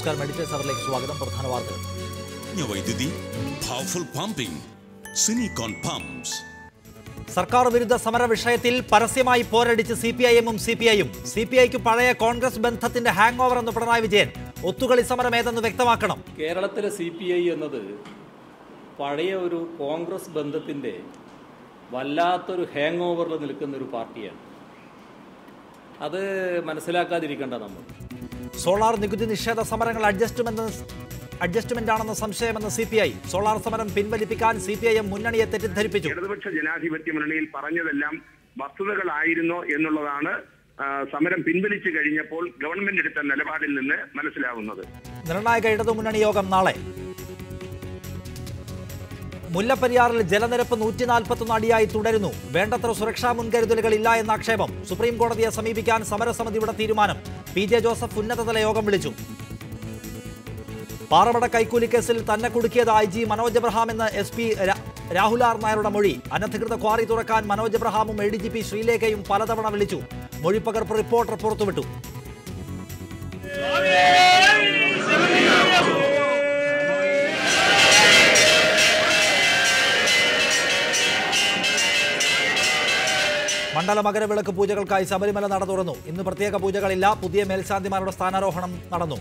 നമസ്കാരം എഡിറ്റേഴ്സ് അവറിലേക്ക് സ്വാഗതം പ്രധാന വാർത്തകൾ കുറഞ്ഞ വൈദ്യുതി പവർഫുൾ പമ്പിംഗ് സിനിക്കോൺ പമ്പ്സ് സർക്കാർ വിരുദ്ധ സമര വിഷയത്തിൽ പരസ്യമായി പോരടിച്ച് സി പി ഐ എമ്മും സി പി ഐയും സി പി ഐക്ക് പഴയ കോൺഗ്രസ് ബന്ധത്തിന്റെ ഹാങ് ഓവർ എന്ന് പിണറായി വിജയൻ ഒത്തുകളി സമരം ഏതെന്ന് വ്യക്തമാക്കണം കേരളത്തിലെ സി പി ഐ എന്നത് പഴയ ഒരു കോൺഗ്രസ് ബന്ധത്തിൻ്റെ വല്ലാത്തൊരു ഹാങ് ഓവറിൽ നിൽക്കുന്ന ഒരു പാർട്ടിയാണ് അത് മനസ്സിലാക്കാതിരിക്കേണ്ട നമ്മൾ സോളാർ നികുതി നിഷേധ സമരങ്ങൾ അഡ്ജസ്റ്റ്മെന്റ് അഡ്ജസ്റ്റ്മെന്റ് ആണെന്ന സംശയമെന്ന് സി പി ഐ സോളാർ സമരം പിൻവലിപ്പിക്കാൻ സി പി ഐ എം മുന്നണിയെ തെറ്റിദ്ധരിപ്പിച്ചു ഇടതുപക്ഷ ജനാധിപത്യ മുന്നണിയിൽ പറഞ്ഞതെല്ലാം വസ്തുതകളായിരുന്നോ എന്നുള്ളതാണ് ആ, സമരം പിൻവലിച്ചു കഴിഞ്ഞപ്പോൾ ഗവൺമെന്റ് എടുത്ത നിലപാടിൽ നിന്ന് മനസ്സിലാവുന്നത് നിർണായക ഇടതുമുന്നണി യോഗം നാളെ മുല്ലപ്പെരിയാറിൽ ജലനിരപ്പ് നൂറ്റി നാൽപ്പത്തൊന്ന് അടിയായി തുടരുന്നു വേണ്ടത്ര സുരക്ഷാ മുൻകരുതലുകൾ ഇല്ല എന്ന ആക്ഷേപം സുപ്രീം കോടതിയെ സമീപിക്കാൻ സമരസമിതിയുടെ തീരുമാനം പി ജെ ജോസഫ് ഉന്നതതല യോഗം വിളിച്ചു പാറമട കൈക്കൂലി കേസിൽ തന്നെ കുടുക്കിയത് ഐ ജി മനോജ് എബ്രഹാം എന്ന എസ് പി രാഹുൽ ആർ നായരുടെ മൊഴി അനധികൃത ക്വാറി തുറക്കാൻ മനോജ് എബ്രഹാമും എ ഡി ജി പി ശ്രീലേഖയും പലതവണ വിളിച്ചു മൊഴിപ്പകർപ്പ് റിപ്പോർട്ടർ പുറത്തുവിട്ടു മണ്ഡല മകരവിളക്ക് പൂജകൾക്കായി ശബരിമല നട തുറന്നു ഇന്ന് പ്രത്യേക പൂജകളില്ല പുതിയ മേൽശാന്തിമാരുടെ സ്ഥാനാരോഹണം നടന്നു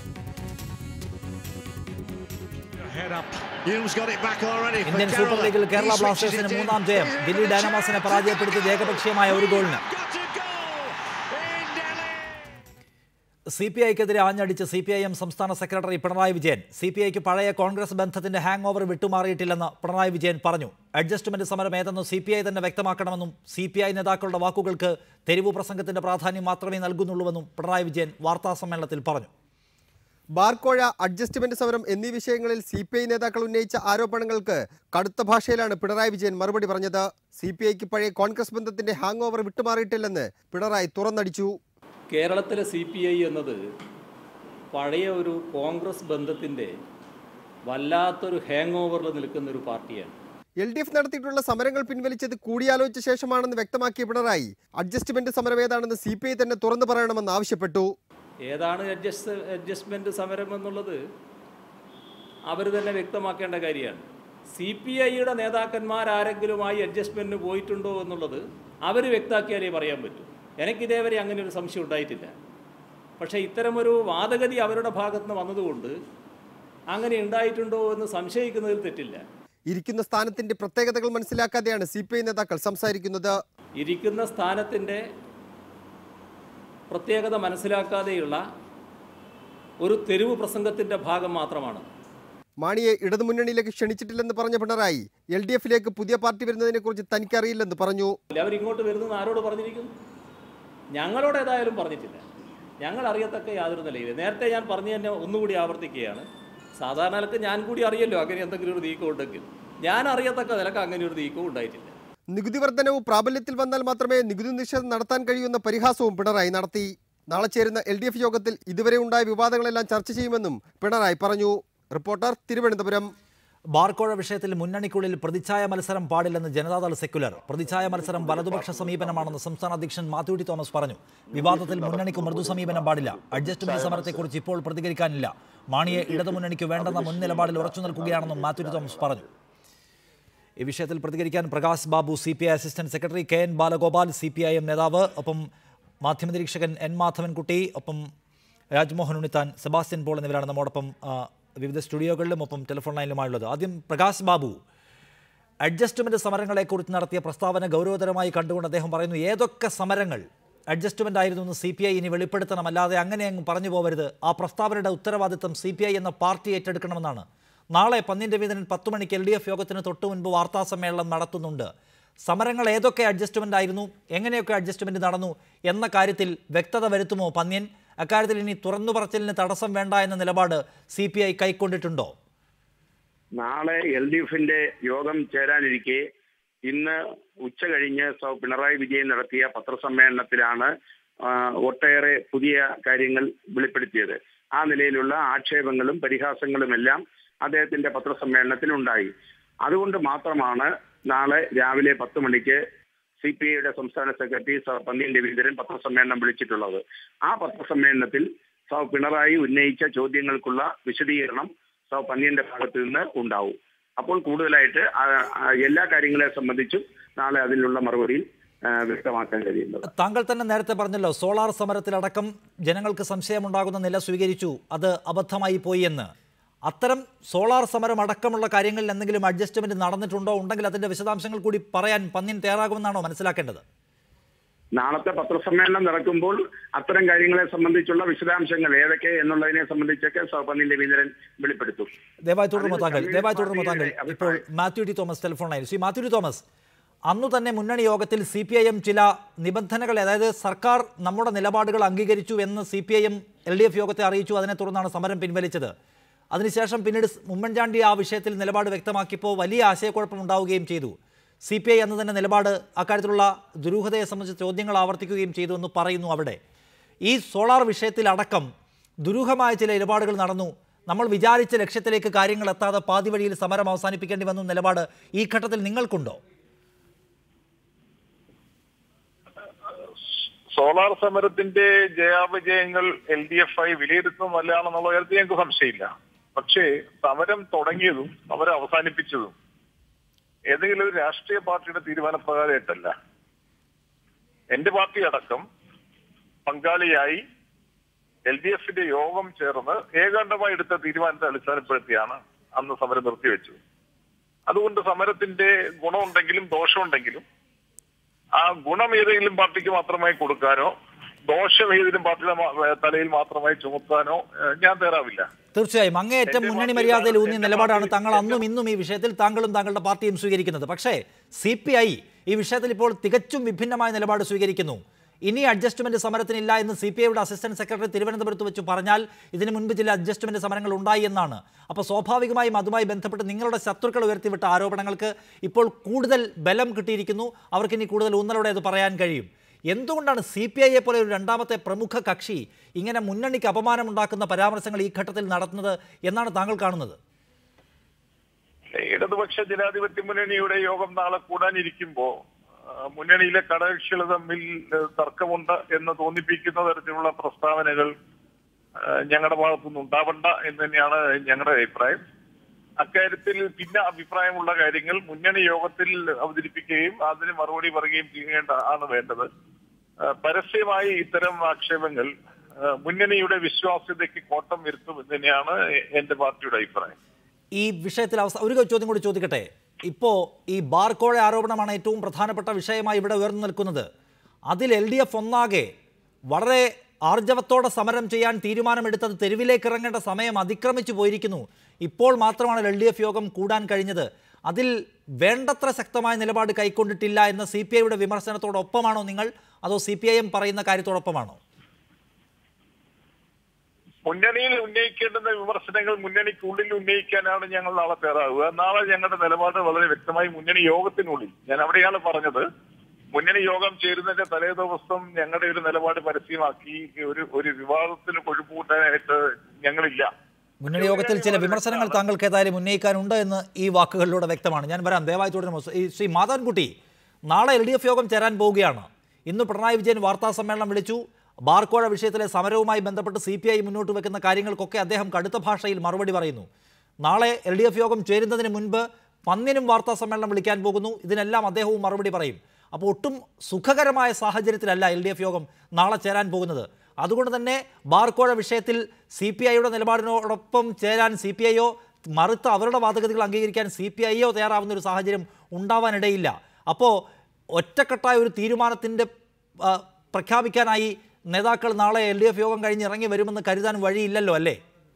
Hume's got it back already. for Indian super Kerala. ലീഗിൽ കേരള He switches ബ്ലാസ്റ്റേഴ്സിന് it in. മൂന്നാം ജയം ദില്ലി ഡൈനാമോസിനെ പരാജയപ്പെടുത്തി ഏകപക്ഷീയമായ ഒരു ഗോളിന് Got a goal in Delhi. C P ഐക്കെതിരെ ആഞ്ഞടിച്ച് സി പി ഐ എം സംസ്ഥാന secretary Pinarayi Vijayan C P ഐക്ക് പഴയ കോൺഗ്രസ് ബന്ധത്തിന്റെ ഹാങ് ഓവർ വിട്ടുമാറിയിട്ടില്ലെന്ന് പിണറായി വിജയൻ പറഞ്ഞു അഡ്ജസ്റ്റ്മെന്റ് സമരം ഏതെന്ന് സി പി ഐ തന്നെ വ്യക്തമാക്കണമെന്നും സി പി ഐ നേതാക്കളുടെ വാക്കുകൾക്ക് തെരുവു പ്രസംഗത്തിന്റെ പ്രാധാന്യം മാത്രമേ നൽകുന്നുള്ളൂവെന്നും പിണറായി വിജയൻ വാർത്താസമ്മേളനത്തിൽ പറഞ്ഞു ബാർക്കോഴ അഡ്ജസ്റ്റ്മെന്റ് സമരം എന്നീ വിഷയങ്ങളിൽ സി പി ഐ നേതാക്കൾ ഉന്നയിച്ച ആരോപണങ്ങൾക്ക് കടുത്ത ഭാഷയിലാണ് പിണറായി വിജയൻ മറുപടി പറഞ്ഞത് സി പി ഐക്ക് പഴയ കോൺഗ്രസ് ബന്ധത്തിന്റെ ഹാങ് ഓവർ വിട്ടുമാറിയിട്ടില്ലെന്ന് പിണറായി തുറന്നടിച്ചു കേരളത്തിലെ സി പി ഐ എന്നത് പഴയ ഒരു കോൺഗ്രസ് ബന്ധത്തിൻ്റെ വല്ലാത്തൊരു ഹാങ് ഓവറിൽ നിൽക്കുന്ന ഒരു പാർട്ടിയാണ് എൽ ഡി എഫ് നടത്തിയിട്ടുള്ള സമരങ്ങൾ പിൻവലിച്ചത് കൂടിയാലോചിച്ച ശേഷമാണെന്ന് വ്യക്തമാക്കിയ പിണറായി അഡ്ജസ്റ്റ്മെന്റ് സമരം ഏതാണെന്ന് സി പി ഐ തന്നെ തുറന്നു പറയണമെന്ന് ആവശ്യപ്പെട്ടു ഏതാണ് അഡ്ജസ്റ്റ് അഡ്ജസ്റ്റ്മെൻറ്റ് സമരം എന്നുള്ളത് അവർ തന്നെ വ്യക്തമാക്കേണ്ട കാര്യമാണ് സി പി ഐയുടെ നേതാക്കന്മാരാരെങ്കിലുമായി അഡ്ജസ്റ്റ്മെൻറ്റിന് പോയിട്ടുണ്ടോ എന്നുള്ളത് അവർ വ്യക്താക്കിയാലേ പറയാൻ പറ്റൂ എനിക്കിതേവരെ അങ്ങനെ ഒരു സംശയം ഉണ്ടായിട്ടില്ല പക്ഷേ ഇത്തരമൊരു വാദഗതി അവരുടെ ഭാഗത്ത് നിന്ന് വന്നതുകൊണ്ട് അങ്ങനെ ഉണ്ടായിട്ടുണ്ടോ എന്ന് സംശയിക്കുന്നതിൽ തെറ്റില്ല ഇരിക്കുന്ന സ്ഥാനത്തിന്റെ പ്രത്യേകതകൾ മനസ്സിലാക്കാതെയാണ് സി പി ഐ നേതാക്കൾ സംസാരിക്കുന്നത് ഇരിക്കുന്ന സ്ഥാനത്തിൻ്റെ പ്രത്യേകത മനസ്സിലാക്കാതെയുള്ള ഒരു തെരുവ് പ്രസംഗത്തിൻ്റെ ഭാഗം മാത്രമാണ് മാണിയെ ഇടതുമുന്നണിയിലേക്ക് ക്ഷണിച്ചിട്ടില്ലെന്ന് പറഞ്ഞ പിണറായി എൽ ഡി എഫിലേക്ക് പുതിയ പാർട്ടി വരുന്നതിനെക്കുറിച്ച് തനിക്കറിയില്ലെന്ന് പറഞ്ഞു അവരിങ്ങോട്ട് വരുന്നത് ആരോട് പറഞ്ഞിരിക്കുന്നു ഞങ്ങളോട് ഏതായാലും പറഞ്ഞിട്ടില്ല ഞങ്ങൾ അറിയത്തക്ക യാതൊരു നിലയില്ല നേരത്തെ ഞാൻ പറഞ്ഞു തന്നെ ഒന്നുകൂടി ആവർത്തിക്കുകയാണ് സാധാരണ നിലക്ക് ഞാൻ കൂടി അറിയല്ലോ അങ്ങനെ എന്തെങ്കിലും ഒരു നീക്കം ഉണ്ടെങ്കിൽ ഞാൻ അറിയത്തക്ക നിലക്ക് അങ്ങനെ ഒരു നീക്കവും ഉണ്ടായിട്ടില്ല നികുതി വർധനവ് പ്രാബല്യത്തിൽ വന്നാൽ മാത്രമേ നികുതി നിഷേധം നടത്താൻ കഴിയുന്ന പരിഹാസവും പിണറായി നടത്തി നാളെ ചേരുന്ന എൽ ഡി എഫ് യോഗത്തിൽ ഇതുവരെ ഉണ്ടായ വിവാദങ്ങളെല്ലാം ചർച്ച ചെയ്യുമെന്നും പിണറായി പറഞ്ഞു റിപ്പോർട്ടർ തിരുവനന്തപുരം ബാർക്കോഴ വിഷയത്തിൽ മുന്നണിക്കുള്ളിൽ പ്രതിച്ഛായ മത്സരം പാടില്ലെന്ന് ജനതാദൾ സെക്യുലർ പ്രതിച്ഛായ മത്സരം വലതുപക്ഷ സമീപനമാണെന്ന് സംസ്ഥാന അധ്യക്ഷൻ മാത്യു ടി തോമസ് പറഞ്ഞു വിവാദത്തിൽ മുന്നണിക്ക് മൃദു സമീപനം പാടില്ല അഡ്ജസ്റ്റ്മെന്റ് സമരത്തെക്കുറിച്ച് ഇപ്പോൾ പ്രതികരിക്കാനില്ല മാണിയെ ഇടതുമുന്നണിക്ക് വേണ്ടെന്ന മുൻ നിലപാടിൽ ഉറച്ചു നിൽക്കുകയാണെന്നും മാത്യു ടി തോമസ് പറഞ്ഞു ഈ വിഷയത്തിൽ പ്രതികരിക്കാൻ Prakash Babu C P I assistant secretary K N Balagopal C P I M നേതാവ് ഒപ്പം മാധ്യമ നിരീക്ഷകൻ എൻ മാധവൻകുട്ടി ഒപ്പം രാജ്മോഹൻ ഉണ്ണിത്താൻ സെബാസ്റ്റ്യൻ പോൾ എന്നിവരാണ് നമ്മോടൊപ്പം ആ, വിവിധ സ്റ്റുഡിയോകളിലും ഒപ്പം ടെലിഫോൺ ലൈനിലുമായുള്ളത് ആദ്യം പ്രകാശ് ബാബു അഡ്ജസ്റ്റ്മെന്റ് സമരങ്ങളെക്കുറിച്ച് നടത്തിയ പ്രസ്താവന ഗൗരവതരമായി കണ്ടുകൊണ്ട് അദ്ദേഹം പറയുന്നു ഏതൊക്കെ സമരങ്ങൾ അഡ്ജസ്റ്റ്മെന്റ് ആയിരുന്നു എന്ന് സി പി ഐ ഇനി വെളിപ്പെടുത്തണം അല്ലാതെ അങ്ങനെ അങ്ങ് പറഞ്ഞു പോകരുത് ആ പ്രസ്താവനയുടെ ഉത്തരവാദിത്തം സി പി ഐ എന്ന പാർട്ടി ഏറ്റെടുക്കണമെന്നാണ് നാളെ പന്നിൻ രവീന്ദ്രൻ പത്ത് മണിക്ക് എൽ ഡി എഫ് യോഗത്തിന് തൊട്ടു മുൻപ് വാർത്താ സമ്മേളനം നടത്തുന്നുണ്ട് സമരങ്ങൾ ഏതൊക്കെ അഡ്ജസ്റ്റ്മെന്റ് ആയിരുന്നു എങ്ങനെയൊക്കെ അഡ്ജസ്റ്റ്മെന്റ് നടന്നു എന്ന കാര്യത്തിൽ വ്യക്തത വരുത്തുമോ പന്ന്യൻ അക്കാര്യത്തിൽ ഇനി തുറന്നു പറച്ചിലിന് തടസ്സം വേണ്ട എന്ന നിലപാട് സി പി ഐ കൈക്കൊണ്ടിട്ടുണ്ടോ നാളെ എൽ ഡി എഫിന്റെ യോഗം ചേരാനിരിക്കെ ഇന്ന് ഉച്ച കഴിഞ്ഞ് സൗ പിണറായി വിജയൻ നടത്തിയ പത്രസമ്മേളനത്തിലാണ് ആ, ഒട്ടേറെ പുതിയ കാര്യങ്ങൾ വെളിപ്പെടുത്തിയത് ആ നിലയിലുള്ള ആക്ഷേപങ്ങളും പരിഹാസങ്ങളുമെല്ലാം അദ്ദേഹത്തിന്റെ പത്രസമ്മേളനത്തിൽ ഉണ്ടായി അതുകൊണ്ട് മാത്രമാണ് നാളെ രാവിലെ പത്ത് മണിക്ക് സി പി ഐയുടെ സംസ്ഥാന സെക്രട്ടറി സ- പന്ന്യൻ രവീന്ദ്രൻ പത്രസമ്മേളനം വിളിച്ചിട്ടുള്ളത് ആ പത്രസമ്മേളനത്തിൽ സൗ പിണറായി ഉന്നയിച്ച ചോദ്യങ്ങൾക്കുള്ള വിശദീകരണം സൗ പന്ന്യന്റെ ഭാഗത്ത് നിന്ന് ഉണ്ടാവും അപ്പോൾ കൂടുതലായിട്ട് ആ- ആ എല്ലാ കാര്യങ്ങളെ സംബന്ധിച്ചും നാളെ അതിനുള്ള മറുപടിയിൽ ആ, വ്യക്തമാക്കാൻ കഴിയുന്നത് താങ്കൾ തന്നെ നേരത്തെ പറഞ്ഞല്ലോ സോളാർ സമരത്തിലടക്കം ജനങ്ങൾക്ക് സംശയമുണ്ടാകുന്ന നില സ്വീകരിച്ചു അത് അബദ്ധമായി പോയി എന്ന് അത്തരം സോളാർ സമരം അടക്കമുള്ള കാര്യങ്ങളിൽ എന്തെങ്കിലും അഡ്ജസ്റ്റ്മെന്റ് നടന്നിട്ടുണ്ടോ ഉണ്ടെങ്കിൽ അതിന്റെ വിശദാംശങ്ങൾ കൂടി പറയാൻ പന്ന്യൻ തയ്യാറാകുമെന്നാണോ മനസ്സിലാക്കേണ്ടത് നാളത്തെ പത്രസമ്മേളനം നടക്കുമ്പോൾ അത്തരം കാര്യങ്ങളെ സംബന്ധിച്ചുള്ള വിശദാംശങ്ങൾ ഏതൊക്കെ എന്നുള്ളതിനെ സംബന്ധിച്ചൊക്കെ സൗ പന്ന്യൻ രവീന്ദ്രൻ വെളിപ്പെടുത്തും ദയവായി തുടരുമോ അതിൽ താങ്കൾ കമ്മ്യൂണിസ്റ്റ് ദയവായി തുടരുമോ താങ്കൾ പാർട്ടിയുടെ ഇപ്പോൾ അഭിപ്രായം- മാത്യു ടി തോമസ് ടെലിഫോണായി ശ്രീ മാത്യു ടി തോമസ് അന്നു തന്നെ മുന്നണി യോഗത്തിൽ സി പി ഐ എം ചില നിബന്ധനകൾ അതായത് സർക്കാർ നമ്മുടെ നിലപാടുകൾ അംഗീകരിച്ചു എന്ന് C P I M L D F യോഗത്തെ അറിയിച്ചു അതിനെ തുടർന്നാണ് സമരം പിൻവലിച്ചത് അതിനുശേഷം പിന്നീട് സ് ഉമ്മൻചാണ്ടി ആ വിഷയത്തിൽ നിലപാട് വ്യക്തമാക്കിയപ്പോൾ വലിയ ആശയക്കുഴപ്പം ഉണ്ടാവുകയും ചെയ്തു സി പി ഐ അന്ന് തന്നെ നിലപാട് അക്കാര്യത്തിലുള്ള ദുരൂഹതയെ സംബന്ധിച്ച ചോദ്യങ്ങൾ ആവർത്തിക്കുകയും ചെയ്തു എന്ന് പറയുന്നു അവിടെ ഈ സോളാർ വിഷയത്തിൽ അടക്കം ദുരൂഹമായ ചില ഇടപാടുകൾ നടന്നു നമ്മൾ വിചാരിച്ച ലക്ഷ്യത്തിലേക്ക് കാര്യങ്ങൾ എത്താതെ പാതി വഴിയിൽ സമരം അവസാനിപ്പിക്കേണ്ടി വന്നു നിലപാട് ഈ ഘട്ടത്തിൽ നിങ്ങൾക്കുണ്ടോ സോളാർ സമരത്തിന്റെ ജയാപജയങ്ങൾ എൽ ഡി എഫ് ആയി വിലയിരുത്തുന്നത് നല്ലതാണെന്നുള്ള കാര്യത്തിൽ ഞങ്ങൾക്ക് സംശയമില്ല പക്ഷേ സമരം തുടങ്ങിയതും സമരം അവസാനിപ്പിച്ചതും ഏതെങ്കിലും ഒരു രാഷ്ട്രീയ പാർട്ടിയുടെ തീരുമാനപ്രകാരമായിട്ടല്ല എന്റെ പാർട്ടി അടക്കം പങ്കാളിയായി എൽ ഡി എഫിന്റെ യോഗം ചേർന്ന് ഏകാണ്ടമായി എടുത്ത തീരുമാനത്തെ അടിസ്ഥാനപ്പെടുത്തിയാണ് അന്ന് സമരം നിർത്തിവെച്ചത് അതുകൊണ്ട് സമരത്തിന്റെ ഗുണമുണ്ടെങ്കിലും ദോഷമുണ്ടെങ്കിലും ആ ഗുണം ഏതെങ്കിലും പാർട്ടിക്ക് മാത്രമായി കൊടുക്കാനോ ദോഷം ഏതെങ്കിലും പാർട്ടിയുടെ മാ- തലയിൽ മാത്രമായി ചുമത്താനോ ഏഹ്, ഞാൻ തയ്യാറാവില്ല തീർച്ചയായും അങ്ങേയറ്റം എന്റെ മുന്നണി പാർട്ടി മര്യാദയിൽ ഊന്നിയ എന്റെ നിലപാടാണ് പാർട്ടി- താങ്കൾ അന്നും ഇന്നും ഈ വിഷയത്തിൽ താങ്കളും താങ്കളുടെ പാർട്ടിയും സ്വീകരിക്കുന്നത് പക്ഷേ സി പി ഐ ഈ വിഷയത്തിൽ ഇപ്പോൾ തികച്ചും വിഭിന്നമായ നിലപാട് സ്വീകരിക്കുന്നു ഇനി അഡ്ജസ്റ്റ്മെന്റ് സമരത്തിനില്ല എന്ന് സി പി ഐയുടെ അസിസ്റ്റന്റ് സെക്രട്ടറി തിരുവനന്തപുരത്ത് വെച്ച് പറഞ്ഞാൽ ഇതിനു മുൻപ് ചില അഡ്ജസ്റ്റ്മെന്റ് സമരങ്ങൾ ഉണ്ടായി എന്നാണ് അപ്പോൾ സ്വാഭാവികമായും അതുമായി ബന്ധപ്പെട്ട് നിങ്ങളുടെ ശത്രുക്കൾ ഉയർത്തിവിട്ട ആരോപണങ്ങൾക്ക് ഇപ്പോൾ കൂടുതൽ ബലം കിട്ടിയിരിക്കുന്നു അവർക്ക് ഇനി കൂടുതൽ ഊന്നലോടെ അത് പറയാൻ കഴിയും എന്തുകൊണ്ടാണ് സി പി ഐയെ പോലെ ഒരു രണ്ടാമത്തെ പ്രമുഖ കക്ഷി ഇങ്ങനെ മുന്നണിക്ക് അപമാനമുണ്ടാക്കുന്ന പരാമർശങ്ങൾ ഈ ഘട്ടത്തിൽ നടത്തുന്നത് എന്നാണ് താങ്കൾ കാണുന്നത് ഇടതുപക്ഷ ജനാധിപത്യ മുന്നണിയുടെ യോഗം നാളെ കൂടാനിരിക്കുമ്പോ ആ, മുന്നണിയിലെ ഘടകകക്ഷികൾ തമ്മിൽ ഏഹ്, തർക്കമുണ്ട് എന്ന് തോന്നിപ്പിക്കുന്ന തരത്തിലുള്ള പ്രസ്താവനകൾ ആ, ഞങ്ങളുടെ ഭാഗത്തുനിന്ന് ഉണ്ടാവണ്ട എന്ന് തന്നെയാണ് ഞങ്ങളുടെ അഭിപ്രായം അക്കാര്യത്തിൽ പിന്നെ അഭിപ്രായമുള്ള കാര്യങ്ങൾ മുന്നണി യോഗത്തിൽ അവതരിപ്പിക്കുകയും അതിന് മറുപടി പറയുകയും ചെയ്യേണ്ട ആണ് വേണ്ടത് ആ, പരസ്യമായി ഇത്തരം ആക്ഷേപങ്ങൾ ആ, മുന്നണിയുടെ വിശ്വാസ്യതയ്ക്ക് കോട്ടം വരുത്തും എന്ന് തന്നെയാണ് എന്റെ പാർട്ടിയുടെ അഭിപ്രായം ഈ വിഷയത്തിൽ അവസ്ഥ ഒരു ചോദ്യം കൂടി ചോദിക്കട്ടെ ഇപ്പോൾ ഈ ബാർക്കോഴ ആരോപണമാണ് ഏറ്റവും പ്രധാനപ്പെട്ട വിഷയമായി ഇവിടെ ഉയർന്നു നിൽക്കുന്നത് അതിൽ എൽ ഡി എഫ് ഒന്നാകെ വളരെ ആർജവത്തോടെ സമരം ചെയ്യാൻ തീരുമാനമെടുത്തത് തെരുവിലേക്ക് ഇറങ്ങേണ്ട സമയം അതിക്രമിച്ചു പോയിരിക്കുന്നു ഇപ്പോൾ മാത്രമാണ് എൽ ഡി എഫ് യോഗം കൂടാൻ കഴിഞ്ഞത് അതിൽ വേണ്ടത്ര ശക്തമായ നിലപാട് കൈക്കൊണ്ടിട്ടില്ല എന്ന സി പി ഐയുടെ വിമർശനത്തോടൊപ്പമാണോ നിങ്ങൾ അതോ സി പി ഐ എം പറയുന്ന കാര്യത്തോടൊപ്പമാണോ മുന്നണിയിൽ ഉന്നയിക്കേണ്ടുന്ന വിമർശനങ്ങൾ മുന്നണിക്കുള്ളിൽ ഉന്നയിക്കാനാണ് ഞങ്ങൾ നാളെ തയ്യാറാവുക നാളെ ഞങ്ങളുടെ നിലപാട് വളരെ വ്യക്തമായി മുന്നണി യോഗത്തിനുള്ളിൽ ഞാൻ അവിടെയാണ് പറഞ്ഞത് മുന്നണി യോഗം ചേരുന്നതിന്റെ തലേ ദിവസം ഞങ്ങളുടെ ഒരു നിലപാട് പരസ്യമാക്കി ഒരു ഒരു വിവാദത്തിന് കൊഴുപ്പൂട്ടാനായിട്ട് ഞങ്ങളില്ല മുന്നണി യോഗത്തിൽ ചില വിമർശനങ്ങൾ താങ്കൾക്ക് ഏതായാലും ഉന്നയിക്കാനുണ്ട് എന്ന് ഈ വാക്കുകളിലൂടെ വ്യക്തമാണ് ഞാൻ വരാം ദയവായി തുടരുമോ ഈ ശ്രീ മാധവൻകുട്ടി നാളെ എൽ ഡി എഫ് യോഗം ചേരാൻ പോവുകയാണ് ഇന്ന് പിണറായി വിജയൻ വാർത്താ സമ്മേളനം വിളിച്ചു ബാർക്കോഴ വിഷയത്തിലെ സമരവുമായി ബന്ധപ്പെട്ട് സി പി ഐ മുന്നോട്ട് വെക്കുന്ന കാര്യങ്ങൾക്കൊക്കെ അദ്ദേഹം കടുത്ത ഭാഷയിൽ മറുപടി പറയുന്നു നാളെ എൽ ഡി എഫ് യോഗം ചേരുന്നതിന് മുൻപ് പന്നിനും വാർത്താ സമ്മേളനം വിളിക്കാൻ പോകുന്നു ഇതിനെല്ലാം അദ്ദേഹവും മറുപടി പറയും അപ്പോൾ ഒട്ടും സുഖകരമായ സാഹചര്യത്തിലല്ല എൽ ഡി എഫ് യോഗം നാളെ ചേരാൻ പോകുന്നത് അതുകൊണ്ട് തന്നെ ബാർക്കോഴ വിഷയത്തിൽ സി പി ഐയുടെ നിലപാടിനോടൊപ്പം ചേരാൻ സി പി ഐയോ മറുത്ത അവരുടെ വാദഗതികൾ അംഗീകരിക്കാൻ സി പി ഐയോ തയ്യാറാവുന്ന ഒരു സാഹചര്യം ഉണ്ടാവാനിടയില്ല അപ്പോൾ ഒറ്റക്കെട്ടായ ഒരു തീരുമാനത്തിൻ്റെ ആ, പ്രഖ്യാപിക്കാനായി നേതാക്കൾ നാളെ എൽ ഡി എഫ് യോഗം കഴിഞ്ഞ് ഇറങ്ങി വരുമെന്ന് കരുതാൻ വഴിയില്ലല്ലോ അല്ലേ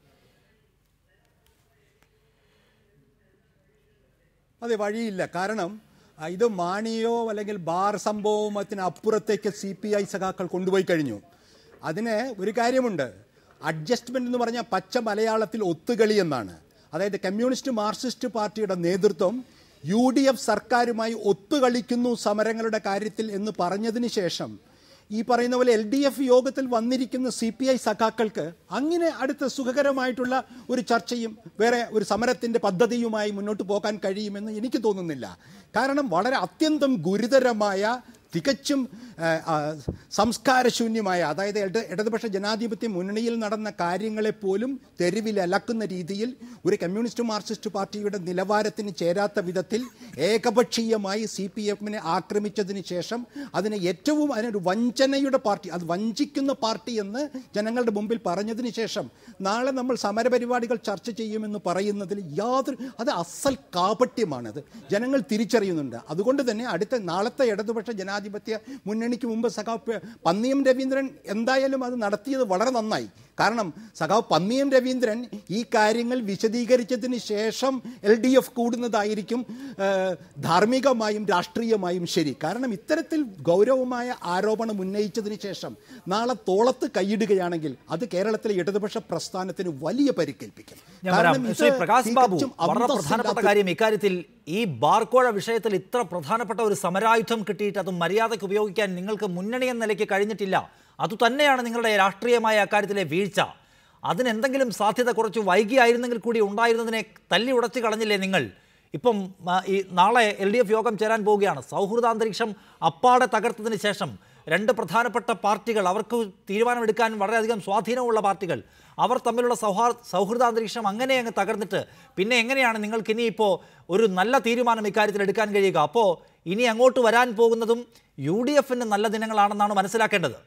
അതെ വഴിയില്ല കാരണം ആ, ഇത് മാണിയോ അല്ലെങ്കിൽ ബാർ സംഭവത്തിന് അപ്പുറത്തേക്ക് സി പി ഐ സഖാക്കൾ കൊണ്ടുപോയി കഴിഞ്ഞു അതിന് ഒരു കാര്യമുണ്ട് അഡ്ജസ്റ്റ്മെന്റ് എന്ന് പറഞ്ഞാൽ പച്ച മലയാളത്തിൽ ഒത്തുകളി എന്നാണ് അതായത് കമ്മ്യൂണിസ്റ്റ് മാർക്സിസ്റ്റ് പാർട്ടിയുടെ നേതൃത്വം യു ഡി എഫ് സർക്കാരുമായി ഒത്തുകളിക്കുന്നു സമരങ്ങളുടെ കാര്യത്തിൽ എന്ന് പറഞ്ഞതിന് ശേഷം ഈ പറയുന്ന പോലെ എൽ ഡി എഫ് യോഗത്തിൽ വന്നിരിക്കുന്ന സി പി ഐ സഖാക്കൾക്ക് അങ്ങനെ അടുത്ത സുഖകരമായിട്ടുള്ള ഒരു ചർച്ചയും വേറെ ഒരു സമരത്തിന്റെ പദ്ധതിയുമായി മുന്നോട്ട് പോകാൻ കഴിയുമെന്ന് എനിക്ക് തോന്നുന്നില്ല കാരണം വളരെ അത്യന്തം ഗുരുതരമായ തികച്ചും ആ, ആ, സംസ്കാരശൂന്യമായ അതായത് ഇട ഇടതുപക്ഷ ജനാധിപത്യ മുന്നണിയിൽ നടന്ന കാര്യങ്ങളെപ്പോലും തെരുവിലലക്കുന്ന രീതിയിൽ ഒരു കമ്മ്യൂണിസ്റ്റ് മാർക്സിസ്റ്റ് പാർട്ടിയുടെ നിലവാരത്തിന് ചേരാത്ത വിധത്തിൽ ഏകപക്ഷീയമായി സി പി എമ്മിനെ ആക്രമിച്ചതിന് ശേഷം അതിനെ ഏറ്റവും അതിനൊരു വഞ്ചനയുടെ പാർട്ടി അത് വഞ്ചിക്കുന്ന പാർട്ടി എന്ന് ജനങ്ങളുടെ മുമ്പിൽ പറഞ്ഞതിന് ശേഷം നാളെ നമ്മൾ സമരപരിപാടികൾ ചർച്ച ചെയ്യുമെന്ന് പറയുന്നതിൽ യാതൊരു അത് അസൽ കാപട്യമാണത് ജനങ്ങൾ തിരിച്ചറിയുന്നുണ്ട് അതുകൊണ്ട് തന്നെ അടുത്ത നാളത്തെ ഇടതുപക്ഷ ജനാധിപത്യ മുന്നണിക്ക് മുമ്പ് സഖാവ് പ- പന്നിയം രവീന്ദ്രൻ എന്തായാലും അത് നടത്തിയത് വളരെ നന്നായി കാരണം സഖാവ് പന്നിയം രവീന്ദ്രൻ ഈ കാര്യങ്ങൾ വിശദീകരിച്ചതിന് ശേഷം എൽ ഡി എഫ് കൂടുന്നതായിരിക്കും ആ, ധാർമ്മികമായും രാഷ്ട്രീയമായും ശരി കാരണം ഇത്തരത്തിൽ ഗൗരവമായ ആരോപണം ഉന്നയിച്ചതിന് ശേഷം നാളെ തോളത്ത് കൈയിടുകയാണെങ്കിൽ അത് കേരളത്തിലെ ഇടതുപക്ഷ പ്രസ്ഥാനത്തിന് വലിയ പരിക്കേൽപ്പിക്കും ഞാൻ വരാം ഇത് ശ്രീ പ്രകാശ് ബാബു തികച്ചും വളരെ പ്രധാനപ്പെട്ട അന്തസ്സില്ലാത്ത കാര്യം ഇക്കാര്യത്തിൽ ഈ ബാർക്കോഴ വിഷയത്തിൽ ഇത്ര പ്രധാനപ്പെട്ട ഒരു സമരായുധം കിട്ടിയിട്ട് അത് മര്യാദയ്ക്ക് ഉപയോഗിക്കാൻ നിങ്ങൾക്ക് മുന്നണി എന്ന നിലയ്ക്ക് കഴിഞ്ഞിട്ടില്ല അതുതന്നെയാണ് നിങ്ങളുടെ രാഷ്ട്രീയമായ അക്കാര്യത്തിലെ വീഴ്ച അതിനെന്തെങ്കിലും സാധ്യത കുറച്ച് വൈകിയായിരുന്നെങ്കിൽ കൂടി ഉണ്ടായിരുന്നതിനെ തല്ലി ഉടച്ചു കളഞ്ഞില്ലേ നിങ്ങൾ ഇപ്പം ആ, ഈ നാളെ എൽ ഡി എഫ് യോഗം ചേരാൻ പോവുകയാണ് സൗഹൃദാന്തരീക്ഷം അപ്പാടെ തകർത്തതിന് ശേഷം രണ്ട് പ്രധാനപ്പെട്ട പാർട്ടികൾ അവർക്ക് തീരുമാനമെടുക്കാൻ വളരെയധികം സ്വാധീനമുള്ള പാർട്ടികൾ അവർ തമ്മിലുള്ള സൗഹാർ സൗഹൃദാന്തരീക്ഷം അങ്ങനെ അങ്ങ് തകർന്നിട്ട് പിന്നെ എങ്ങനെയാണ് നിങ്ങൾക്ക് ഇനിയിപ്പോൾ ഒരു നല്ല തീരുമാനം ഇക്കാര്യത്തിൽ എടുക്കാൻ കഴിയുക അപ്പോൾ ഇനി അങ്ങോട്ട് വരാൻ പോകുന്നതും യു ഡി എഫിന് നല്ല ദിനങ്ങളാണെന്നാണ് മനസ്സിലാക്കേണ്ടത്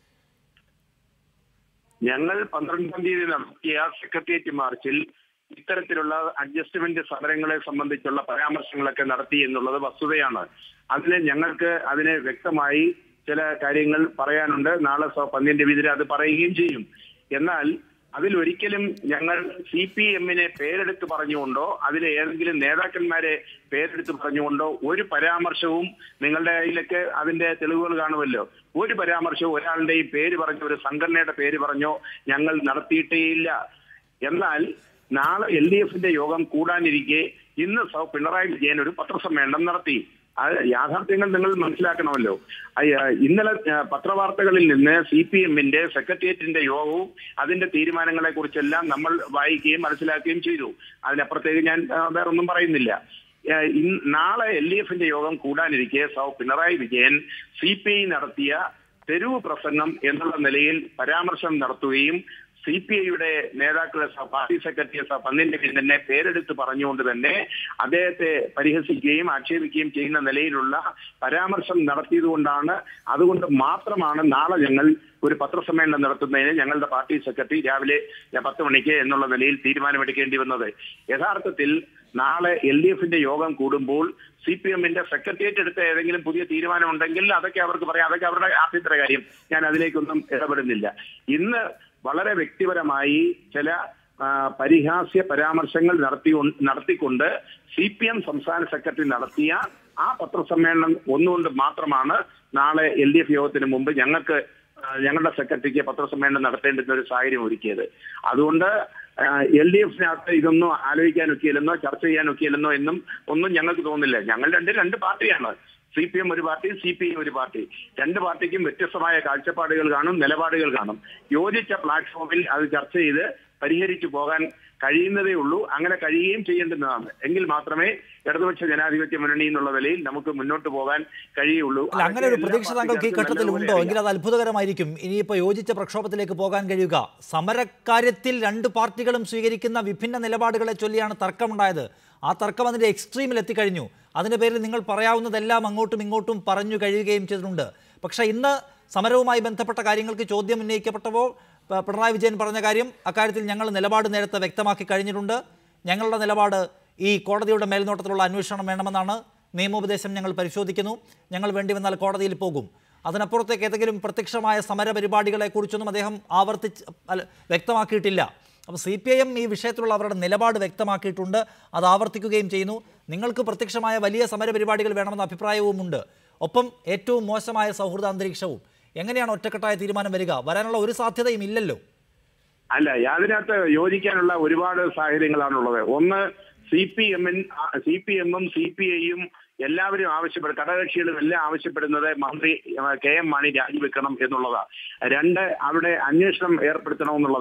ഞങ്ങൾ പന്ത്രണ്ടാം തീയതി നടത്തിയ സെക്രട്ടേറിയറ്റ് മാർച്ചിൽ ഇത്തരത്തിലുള്ള അഡ്ജസ്റ്റ്മെന്റ് സമരങ്ങളെ സംബന്ധിച്ചുള്ള പരാമർശങ്ങളൊക്കെ നടത്തി എന്നുള്ളത് വസ്തുതയാണ് അതിന് ഞങ്ങൾക്ക് അതിന് വ്യക്തമായി ചില കാര്യങ്ങൾ പറയാനുണ്ട് നാളെ സ- പന്നിയൻ രവീന്ദ്രൻ അത് പറയുകയും ചെയ്യും എന്നാൽ അതിൽ ഒരിക്കലും ഞങ്ങൾ സി പി എമ്മിനെ പേരെടുത്ത് പറഞ്ഞുകൊണ്ടോ അതിലെ ഏതെങ്കിലും നേതാക്കന്മാരെ പേരെടുത്ത് പറഞ്ഞുകൊണ്ടോ ഒരു പരാമർശവും നിങ്ങളുടെ കയ്യിലൊക്കെ അതിന്റെ തെളിവുകൾ കാണുമല്ലോ ഒരു പരാമർശവും ഒരാളുടെയും പേര് പറഞ്ഞോ ഒരു സംഘടനയുടെ പേര് പറഞ്ഞോ ഞങ്ങൾ നടത്തിയിട്ടേയില്ല എന്നാൽ നാളെ എൽ ഡി എഫിന്റെ യോഗം കൂടാനിരിക്കെ ഇന്ന് സൗ പിണറായി വിജയൻ ഒരു പത്രസമ്മേളനം നടത്തി അത് യാഥാർത്ഥ്യങ്ങൾ നിങ്ങൾ മനസ്സിലാക്കണമല്ലോ അയ്യ, ഇന്നലെ ആ, പത്രവാർത്തകളിൽ നിന്ന് സി പി എമ്മിന്റെ സെക്രട്ടേറിയറ്റിന്റെ യോഗവും അതിന്റെ തീരുമാനങ്ങളെ കുറിച്ചെല്ലാം നമ്മൾ വായിക്കുകയും മനസ്സിലാക്കുകയും ചെയ്തു അതിനപ്പുറത്തേക്ക് ഞാൻ ആ, വേറൊന്നും പറയുന്നില്ല ആ, ഇന്ന് നാളെ എൽ ഡി എഫിന്റെ യോഗം കൂടാനിരിക്കെ സൗ Pinarayi Vijayan C P I നടത്തിയ തെരുവ് പ്രസംഗം എന്നുള്ള നിലയിൽ പരാമർശം നടത്തുകയും സി പി ഐയുടെ നേതാക്കളെ സ- പാർട്ടി സെക്രട്ടറി സ- പന്നിന്റെ തന്നെ പേരെടുത്ത് പറഞ്ഞുകൊണ്ട് തന്നെ അദ്ദേഹത്തെ പരിഹസിക്കുകയും ആക്ഷേപിക്കുകയും ചെയ്യുന്ന നിലയിലുള്ള പരാമർശം നടത്തിയതുകൊണ്ടാണ് അതുകൊണ്ട് മാത്രമാണ് നാളെ ഞങ്ങൾ ഒരു പത്രസമ്മേളനം നടത്തുന്നതിന് ഞങ്ങളുടെ പാർട്ടി സെക്രട്ടറി രാവിലെ പത്ത് മണിക്ക് എന്നുള്ള നിലയിൽ തീരുമാനമെടുക്കേണ്ടി വന്നത് യഥാർത്ഥത്തിൽ നാളെ എൽ ഡി എഫിന്റെ യോഗം കൂടുമ്പോൾ സി പി എമ്മിന്റെ സെക്രട്ടേറിയറ്റ് എടുത്ത ഏതെങ്കിലും പുതിയ തീരുമാനം ഉണ്ടെങ്കിൽ അതൊക്കെ അവർക്ക് പറയാം അതൊക്കെ അവരുടെ ആഭ്യന്തര കാര്യം ഞാൻ അതിലേക്കൊന്നും ഇടപെടുന്നില്ല ഇന്ന് വളരെ വ്യക്തിപരമായി ചില ആ, പരിഹാസ്യ പരാമർശങ്ങൾ നടത്തി നടത്തിക്കൊണ്ട് സി പി എം സംസ്ഥാന സെക്രട്ടറി നടത്തിയ ആ പത്രസമ്മേളനം ഒന്നുകൊണ്ട് മാത്രമാണ് നാളെ എൽ ഡി എഫ് യോഗത്തിന് മുമ്പ് ഞങ്ങൾക്ക് ആ, ഞങ്ങളുടെ സെക്രട്ടറിക്ക് പത്രസമ്മേളനം നടത്തേണ്ടുന്ന ഒരു സാഹചര്യം ഒരുക്കിയത് അതുകൊണ്ട് എൽ ഡി എഫിനകത്ത് ഇതൊന്നും ആലോചിക്കാൻ ഒക്കെയില്ലെന്നോ ചർച്ച ചെയ്യാൻ ഒക്കെയില്ലെന്നോ എന്നും ഒന്നും ഞങ്ങൾക്ക് തോന്നുന്നില്ല ഞങ്ങൾ രണ്ട് രണ്ട് പാർട്ടിയാണ് സി പി എം ഒരു പാർട്ടി സി പി ഐ ഒരു പാർട്ടി രണ്ട് പാർട്ടിക്കും വ്യത്യസ്തമായ കാഴ്ചപ്പാടുകൾ കാണും നിലപാടുകൾ കാണും യോജിച്ച പ്ലാറ്റ്ഫോമിൽ അത് ചർച്ച ചെയ്ത് പരിഹരിച്ചു പോകാൻ കഴിയുന്നതേ ഉള്ളൂ അങ്ങനെ കഴിയുകയും ചെയ്യേണ്ടുന്നതാണ് എങ്കിൽ മാത്രമേ ഇടതുപക്ഷ ജനാധിപത്യ മുന്നണി എന്നുള്ള നിലയിൽ നമുക്ക് മുന്നോട്ട് പോകാൻ കഴിയുള്ളൂ അല്ല അങ്ങനെ ഒരു അതൊക്കെ പ്രതീക്ഷ എല്ലാ താങ്കൾക്ക് ഈ പാർട്ടിക്കാർക്കും ഘട്ടത്തിൽ നല്ലതുപോലെ ഉണ്ടോ അറിയാം. എങ്കിൽ അത് അത്ഭുതകരമായിരിക്കും ഇനിയിപ്പോൾ യോജിച്ച പ്രക്ഷോഭത്തിലേക്ക് പോകാൻ കഴിയുക സമരക്കാര്യത്തിൽ രണ്ട് പാർട്ടികളും സ്വീകരിക്കുന്ന വിഭിന്ന നിലപാടുകളെ ചൊല്ലിയാണ് തർക്കമുണ്ടായത് ആ തർക്കം അതിന്റെ എക്സ്ട്രീമിൽ എത്തിക്കഴിഞ്ഞു അതിന്റെ പേരിൽ നിങ്ങൾ പറയാവുന്നതെല്ലാം അങ്ങോട്ടും ഇങ്ങോട്ടും പറഞ്ഞു കഴിയുകയും ചെയ്തിട്ടുണ്ട് പക്ഷേ ഇന്ന് സമരവുമായി ബന്ധപ്പെട്ട കാര്യങ്ങൾക്ക് ചോദ്യം ഉന്നയിക്കപ്പെട്ടപ്പോൾ പ- പിണറായി വിജയൻ പറഞ്ഞ കാര്യം അക്കാര്യത്തിൽ ഞങ്ങൾ നിലപാട് നേരത്തെ വ്യക്തമാക്കി കഴിഞ്ഞിട്ടുണ്ട് ഞങ്ങളുടെ നിലപാട് ഈ കോടതിയുടെ മേൽനോട്ടത്തിലുള്ള അന്വേഷണം വേണമെന്നാണ് നിയമോപദേശം ഞങ്ങൾ പരിശോധിക്കുന്നു ഞങ്ങൾ വേണ്ടി വന്നാൽ കോടതിയിൽ പോകും അതിനപ്പുറത്തേക്ക് ഏതെങ്കിലും പ്രത്യക്ഷമായ സമര പരിപാടികളെക്കുറിച്ചൊന്നും അദ്ദേഹം ആവർത്തിച്ച് അല്ല, വ്യക്തമാക്കിയിട്ടില്ല അപ്പോൾ സി പി ഐ എം ഈ വിഷയത്തിലുള്ള അവരുടെ നിലപാട് വ്യക്തമാക്കിയിട്ടുണ്ട് അത് ആവർത്തിക്കുകയും ചെയ്യുന്നു നിങ്ങൾക്ക് പ്രത്യക്ഷമായ വലിയ സമര പരിപാടികൾ വേണമെന്ന അഭിപ്രായവുമുണ്ട് ഒപ്പം ഏറ്റവും മോശമായ സൗഹൃദ അന്തരീക്ഷവും എങ്ങനെയാണ് ഒറ്റക്കെട്ടായ തീരുമാനം വരിക വരാനുള്ള ഒരു സാധ്യതയും ഇല്ലല്ലോ അല്ല അതിനകത്ത് യോജിക്കാനുള്ള ഒരുപാട് സാഹചര്യങ്ങളാണുള്ളത് ഒന്ന് സി പി എമ്മിൻ സി പി എമ്മും സി പി ഐയും എല്ലാവരും ആവശ്യപ്പെടും ഘടകകക്ഷികളും എല്ലാം ആവശ്യപ്പെടുന്നത് മന്ത്രി ആ, കെ എം മാണി രാജിവെക്കണം എന്നുള്ളതാ രണ്ട് അവിടെ അന്വേഷണം ഏർപ്പെടുത്തണമെന്നുള്ളതാ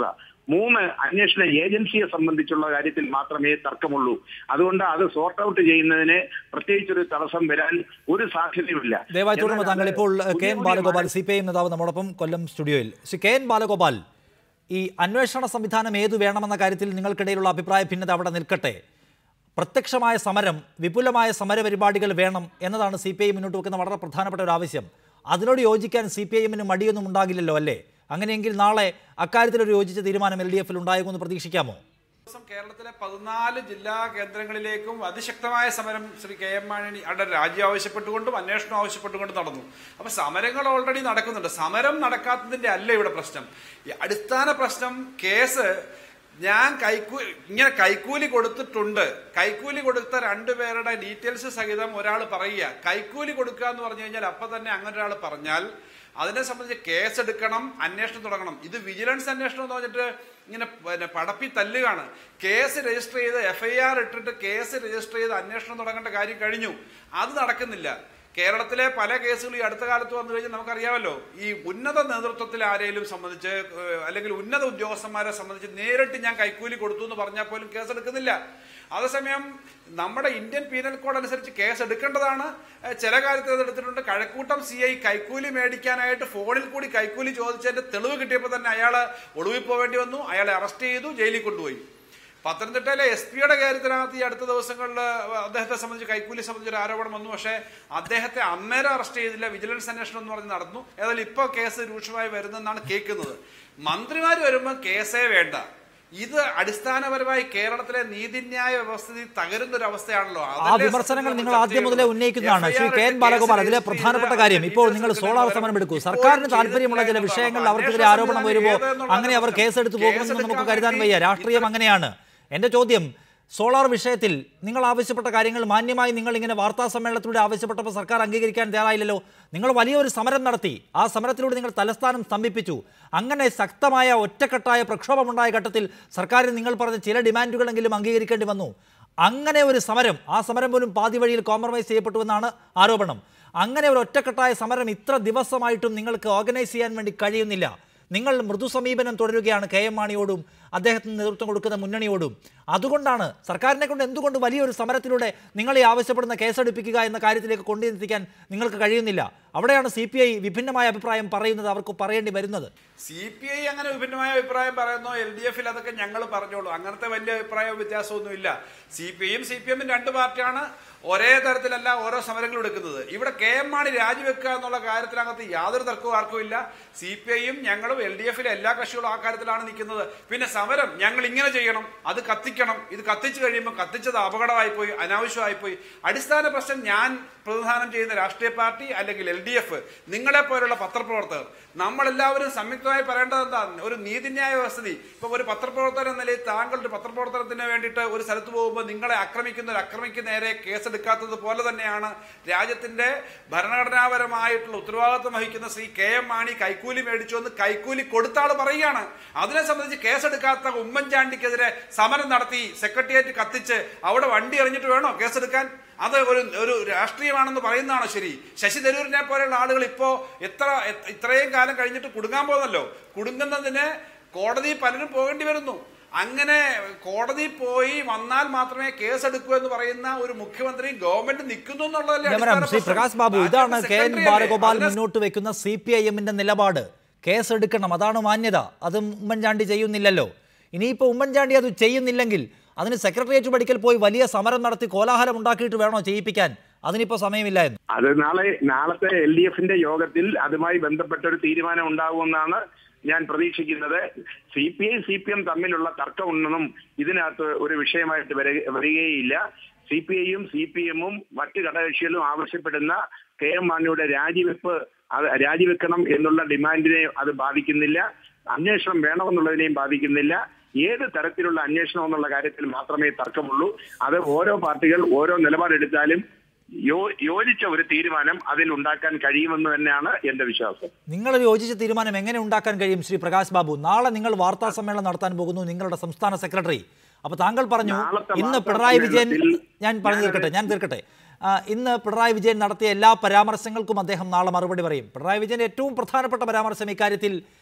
മൂന്ന് അന്വേഷണ ഏജൻസിയെ സംബന്ധിച്ചുള്ള കാര്യത്തിൽ മാത്രമേ തർക്കമുള്ളൂ അതുകൊണ്ട് അത് സോർട്ട് ഔട്ട് ചെയ്യുന്നതിന് പ്രത്യേകിച്ചൊരു തടസ്സം വരാൻ ഒരു സാധ്യതയുമില്ല ദയവായി തുടർന്ന് എന്നാൽ താങ്കൾ അത് ഇപ്പോൾ കെ പുതിയ എൻ പുതിയ ബാലഗോപാൽ സി പി ഐ നേതാവ് നമ്മോടൊപ്പം കൊല്ലം സ്റ്റുഡിയോയിൽ ശ്രീ കെ എൻ ബാലഗോപാൽ ഈ അന്വേഷണ സംവിധാനം ഏതു വേണമെന്ന കാര്യത്തിൽ നിങ്ങൾക്കിടയിലുള്ള അഭിപ്രായ ഭിന്നത അവിടെ നിൽക്കട്ടെ പ്രത്യക്ഷമായ സമരം വിപുലമായ സമര പരിപാടികൾ വേണം എന്നതാണ് സി പി ഐ മുന്നോട്ട് വെക്കുന്ന വളരെ പ്രധാനപ്പെട്ട ഒരു ആവശ്യം അതിനോട് യോജിക്കാൻ സി പി ഐ എമ്മിന് മടിയൊന്നും ഉണ്ടാകില്ലല്ലോ അല്ലേ അങ്ങനെയെങ്കിൽ നാളെ അക്കാര്യത്തിലൊരു യോജിച്ച തീരുമാനം എൽ ഡി എഫിൽ ഉണ്ടാകുമെന്ന് പ്രതീക്ഷിക്കാമോ ദിവസം കേരളത്തിലെ പതിനാല് ജില്ലാ കേന്ദ്രങ്ങളിലേക്കും അതിശക്തമായ സമരം ശ്രീ കെ എം മാണി അവിടെ രാജ്യം ആവശ്യപ്പെട്ടുകൊണ്ടും അന്വേഷണം ആവശ്യപ്പെട്ടുകൊണ്ടും നടന്നു അപ്പൊ സമരങ്ങൾ ഓൾറെഡി നടക്കുന്നുണ്ട് സമരം നടക്കാത്തതിന്റെ അല്ല ഇവിടെ പ്രശ്നം ഈ അടിസ്ഥാന പ്രശ്നം കേസ് ഞാൻ കൈക്കൂ ഇങ്ങനെ കൈക്കൂലി കൊടുത്തിട്ടുണ്ട് കൈക്കൂലി കൊടുത്ത രണ്ടുപേരുടെ ഡീറ്റെയിൽസ് സഹിതം ഒരാൾ പറയുക കൈക്കൂലി കൊടുക്കുക എന്ന് പറഞ്ഞു കഴിഞ്ഞാൽ അപ്പൊ തന്നെ അങ്ങനെ ഒരാൾ പറഞ്ഞാൽ അതിനെ സംബന്ധിച്ച് കേസ് എടുക്കണം അന്വേഷണം തുടങ്ങണം ഇത് വിജിലൻസ് അന്വേഷണം എന്ന് പറഞ്ഞിട്ട് ഇങ്ങനെ പിന്നെ പടപ്പി തല്ലുകയാണ് കേസ് രജിസ്റ്റർ ചെയ്ത് എഫ്ഐആർ ഇട്ടിട്ട് കേസ് രജിസ്റ്റർ ചെയ്ത് അന്വേഷണം തുടങ്ങേണ്ട കാര്യം കഴിഞ്ഞു അത് നടക്കുന്നില്ല കേരളത്തിലെ പല കേസുകളും ഈ അടുത്ത കാലത്ത് വന്നു കഴിഞ്ഞാൽ നമുക്കറിയാമല്ലോ ഈ ഉന്നത നേതൃത്വത്തിൽ ആരെങ്കിലും സംബന്ധിച്ച് ഏഹ്, അല്ലെങ്കിൽ ഉന്നത ഉദ്യോഗസ്ഥന്മാരെ സംബന്ധിച്ച് നേരിട്ട് ഞാൻ കൈക്കൂലി കൊടുത്തു എന്ന് പറഞ്ഞാൽ പോലും കേസ് എടുക്കുന്നില്ല അതേസമയം നമ്മുടെ ഇന്ത്യൻ പീനൽ കോഡ് അനുസരിച്ച് കേസ് എടുക്കേണ്ടതാണ് ഏഹ്, ചില കാര്യത്തിൽ അത് എടുത്തിട്ടുണ്ട് കഴക്കൂട്ടം സി ഐ കൈക്കൂലി മേടിക്കാനായിട്ട് ഫോണിൽ കൂടി കൈക്കൂലി ചോദിച്ചതിന്റെ തെളിവ് കിട്ടിയപ്പോൾ തന്നെ അയാൾ ഒളിവിൽ പോവേണ്ടി വന്നു അയാളെ അറസ്റ്റ് ചെയ്തു ജയിലിൽ കൊണ്ടുപോയി പത്തനംതിട്ടയിലെ എസ് പിയുടെ കാര്യത്തിനകത്ത് ഈ അടുത്ത ദിവസങ്ങളിൽ അദ്ദേഹത്തെ സംബന്ധിച്ച് കൈക്കൂലി സംബന്ധിച്ച് ഒരു ആരോപണം വന്നു പക്ഷേ അദ്ദേഹത്തെ അന്നേരം അറസ്റ്റ് ചെയ്തില്ല വിജിലൻസ് അന്വേഷണം എന്ന് പറഞ്ഞ് നടന്നു ഏതായാലും ഇപ്പോൾ കേസ് രൂക്ഷമായി വരുന്നെന്നാണ് കേൾക്കുന്നത് മന്ത്രിമാർ വരുമ്പോൾ കേസേ വേണ്ട ഇത് അടിസ്ഥാനപരമായി കേരളത്തിലെ നീതിന്യായ വ്യവസ്ഥിതി തകരുന്ന ഒരു അവസ്ഥയാണല്ലോ ആ അതല്ലേ വിമർശനങ്ങൾ സത്യത്തിൽ നിങ്ങൾ ചർച്ച ആദ്യം മുതലേ ചെയ്യുന്നത്. ഉന്നയിക്കുന്നതാണ് ശ്രീ FIR കെ എൻ ഇട്ട് ബാലഗോപാൽ കേസ് അതിലെ രജിസ്റ്റർ പ്രധാനപ്പെട്ട ചെയ്ത് കാര്യം ഇപ്പോൾ അതിന്റെ നിങ്ങൾ ഡീറ്റെയിൽസ് സോളാർ എടുക്കുന്നവർ സമരം എടുക്കൂ ഇപ്പോൾ സർക്കാരിന് ചെയ്തിട്ടില്ല താല്പര്യമുള്ള ചില എന്നുള്ളതാണ്. വിഷയങ്ങളിൽ അവർക്കെതിരെ അന്വേഷണ ആരോപണം സംവിധാനം വരുമ്പോൾ ഏതെന്നുള്ളതാണ് അങ്ങനെ അവർ പ്രശ്നം. കേസെടുത്ത് പോകുമെന്ന് നമുക്ക് കേസെടുക്കാൻ കരുതാൻ വേണ്ടി വയ്യ രാഷ്ട്രീയം ഇത്ര- അങ്ങനെയാണ് എന്റെ ചോദ്യം സോളാർ വിഷയത്തിൽ നിങ്ങൾ ആവശ്യപ്പെട്ട കാര്യങ്ങൾ മാന്യമായി നിങ്ങൾ ഇങ്ങനെ വാർത്താ സമ്മേളനത്തിലൂടെ ആവശ്യപ്പെട്ടപ്പോൾ സർക്കാർ അംഗീകരിക്കാൻ തയ്യാറായില്ലല്ലോ നിങ്ങൾ വലിയൊരു സമരം നടത്തി ആ സമരത്തിലൂടെ നിങ്ങൾ തലസ്ഥാനം സ്തംഭിപ്പിച്ചു അങ്ങനെ ശക്തമായ ഒറ്റക്കെട്ടായ പ്രക്ഷോഭമുണ്ടായ ഘട്ടത്തിൽ സർക്കാരിന് നിങ്ങൾ പറഞ്ഞ ചില ഡിമാൻഡുകളെങ്കിലും അംഗീകരിക്കേണ്ടി വന്നു അങ്ങനെ ഒരു സമരം ആ സമരം പോലും പാതി വഴിയിൽ കോംപ്രമൈസ് ചെയ്യപ്പെട്ടുവെന്നാണ് ആരോപണം അങ്ങനെ ഒരു ഒറ്റക്കെട്ടായ സമരം ഇത്ര ദിവസമായിട്ടും നിങ്ങൾക്ക് ഓർഗനൈസ് ചെയ്യാൻ വേണ്ടി കഴിയുന്നില്ല നിങ്ങൾ മൃദു സമീപനം തുടരുകയാണ് കെ എം മാണിയോടും അദ്ദേഹത്തിന് നേതൃത്വം കൊടുക്കുന്ന മുന്നണിയോടും അതുകൊണ്ടാണ് സർക്കാരിനെ കൊണ്ട് എന്തുകൊണ്ട് വലിയൊരു സമരത്തിലൂടെ നിങ്ങൾ ഈ ആവശ്യപ്പെടുന്ന കേസെടുപ്പിക്കുക എന്ന കാര്യത്തിലേക്ക് കൊണ്ടെത്തിക്കാൻ നിങ്ങൾക്ക് കഴിയുന്നില്ല അവിടെയാണ് സി പി ഐ വിഭിന്നമായ അഭിപ്രായം പറയുന്നത് അവർക്ക് പറയേണ്ടി വരുന്നത് സി പി ഐ അങ്ങനെ വിഭിന്നമായ അഭിപ്രായം പറയുന്നു എൽ ഡി എഫിൽ അതൊക്കെ ഞങ്ങൾ പറഞ്ഞോളൂ അങ്ങനത്തെ വലിയ അഭിപ്രായ വ്യത്യാസമൊന്നുമില്ല സി പി ഐയും സി പി എമ്മും രണ്ട് പാർട്ടിയാണ് ഒരേ തരത്തിലല്ല ഓരോ സമരങ്ങൾ എടുക്കുന്നത് ഇവിടെ കെ എം മാണി രാജിവെക്കുക എന്നുള്ള കാര്യത്തിനകത്ത് യാതൊരു തർക്കവും ആർക്കും ഇല്ല സി പി ഐയും ഞങ്ങളും എൽ ഡി എഫിലെ എല്ലാ കക്ഷികളും ആ കാര്യത്തിലാണ് നിൽക്കുന്നത് പിന്നെ സമരം ഞങ്ങൾ ഇങ്ങനെ ചെയ്യണം അത് കത്തിക്കണം ഇത് കത്തിച്ചു കഴിയുമ്പോൾ കത്തിച്ചത് അപകടമായി പോയി അനാവശ്യമായി പോയി അടിസ്ഥാന പ്രശ്നം ഞാൻ പ്രതിനിധാനം ചെയ്യുന്ന രാഷ്ട്രീയ പാർട്ടി അല്ലെങ്കിൽ എൽ ഡി എഫ് നിങ്ങളെ പോലുള്ള പത്രപ്രവർത്തകർ നമ്മളെല്ലാവരും സംയുക്തമായി പറയേണ്ടത് എന്താ ഒരു നീതിന്യായ വ്യവസ്ഥിതി ഇപ്പൊ ഒരു പത്രപ്രവർത്തകൻ എന്ന നിലയിൽ താങ്കളുടെ പത്രപ്രവർത്തനത്തിന് വേണ്ടിയിട്ട് ഒരു സ്ഥലത്ത് പോകുമ്പോൾ നിങ്ങളെ ആക്രമിക്കുന്ന ഒരു അക്രമിക്ക് നേരെ കേസെടുക്കാത്തത് പോലെ തന്നെയാണ് രാജ്യത്തിന്റെ ഭരണഘടനാപരമായിട്ടുള്ള ഉത്തരവാദിത്വം വഹിക്കുന്ന ശ്രീ കെ എം മാണി കൈക്കൂലി മേടിച്ചു എന്ന് കൈക്കൂലി കൊടുത്ത ആൾ പറയുകയാണ് അതിനെ സംബന്ധിച്ച് കേസെടുക്കാത്ത ഉമ്മൻചാണ്ടിക്കെതിരെ സമരം നടത്തി സെക്രട്ടേറിയറ്റ് കത്തിച്ച് അവിടെ വണ്ടി എറിഞ്ഞിട്ട് വേണോ കേസെടുക്കാൻ അത് ഒരു ഒരു രാഷ്ട്രീയമാണെന്ന് പറയുന്നതാണോ ശരി ശശി തരൂരിനെ പോലെയുള്ള ആളുകൾ ഇപ്പോ എത്ര എ- ഇത്രയും കാലം കഴിഞ്ഞിട്ട് കുടുങ്ങാൻ പോകുന്നല്ലോ കുടുങ്ങുന്നതിന് കോടതി പലരും പോകേണ്ടി വരുന്നു അങ്ങനെ കോടതി പോയി വന്നാൽ മാത്രമേ കേസെടുക്കൂ എന്ന് പറയുന്ന ഒരു മുഖ്യമന്ത്രി ഗവൺമെന്റ് നിൽക്കുന്നു എന്നുള്ളതല്ലേ ഞാൻ പറയാം അടിസ്ഥാന ശ്രീ പ്രശ്നം. പ്രകാശ് ബാബു ഇതാണ് രാജ്യത്തെ കെ എൻ സെക്രട്ടറി അല്ലേ? ബാലഗോപാൽ അതിനെ മുന്നോട്ട് വെക്കുന്ന സി പി ഐ എമ്മിന്റെ നിലപാട് കേസ് എടുക്കണം അതാണ് മാന്യത അത് ഉമ്മൻചാണ്ടി ചെയ്യുന്നില്ലല്ലോ ഇനിയിപ്പോൾ ഉമ്മൻചാണ്ടി അത് ചെയ്യുന്നില്ലെങ്കിൽ അതിന് സെക്രട്ടേറിയറ്റ് പഠിക്കൽ പോയി വലിയ സമരം നടത്തി കോലാഹലം ഉണ്ടാക്കിയിട്ട് വേണോ ചെയ്യിപ്പിക്കാൻ അതിനിപ്പോൾ സമയമില്ല എന്ന് അത് നാളെ നാളത്തെ എൽ ഡി എഫിന്റെ യോഗത്തിൽ അതുമായി ബന്ധപ്പെട്ട ഒരു തീരുമാനം ഉണ്ടാകുമെന്നാണ് ഞാൻ പ്രതീക്ഷിക്കുന്നത് C P I C P M തമ്മിലുള്ള തർക്കമൊന്നും ഇതിനകത്ത് ഒരു വിഷയമായിട്ട് വര- വരികയില്ല സി പി ഐയും സി പി എമ്മും മറ്റ് ഘടകകക്ഷികളും ആവശ്യപ്പെടുന്ന കെ എം മാണിയുടെ രാജിവെപ്പ് അത് രാജിവെക്കണം എന്നുള്ള ഡിമാൻഡിനെ അത് ബാധിക്കുന്നില്ല അന്വേഷണം വേണമെന്നുള്ളതിനെയും ബാധിക്കുന്നില്ല ഏത് തരത്തിലുള്ള അന്വേഷണം എന്നുള്ള കാര്യത്തിൽ മാത്രമേ തർക്കമുള്ളൂ അത് ഓരോ പാർട്ടികൾ ഓരോ നിലപാടെടുത്താലും യോ യോജിച്ച ഒരു തീരുമാനം അതിൽ ഉണ്ടാക്കാൻ കഴിയുമെന്ന് തന്നെയാണ് എന്റെ വിശ്വാസം നിങ്ങളൊരു യോജിച്ച തീരുമാനം എങ്ങനെ ഉണ്ടാക്കാൻ കഴിയും ശ്രീ പ്രകാശ് ബാബു നാളെ നിങ്ങൾ വാർത്താ സമ്മേളനം നടത്താൻ പോകുന്നു നിങ്ങളുടെ സംസ്ഥാന സെക്രട്ടറി അപ്പൊ താങ്കൾ പറഞ്ഞു നാളത്തെ ഇന്ന് വാർത്താ പിണറായി വിജയൻ സമ്മേളനത്തിൽ ഞാൻ പറഞ്ഞു ഞാനത് തീർക്കട്ടെ ഞാൻ തീർക്കട്ടെ ആ, ഇന്ന് പിണറായി വിജയൻ നടത്തിയ എല്ലാ പരാമർശങ്ങൾക്കും അദ്ദേഹം നാളെ മറുപടി പറയും പിണറായി വിജയന്റെ ഏറ്റവും പ്രധാനപ്പെട്ട പരാമർശം ഇക്കാര്യത്തിൽ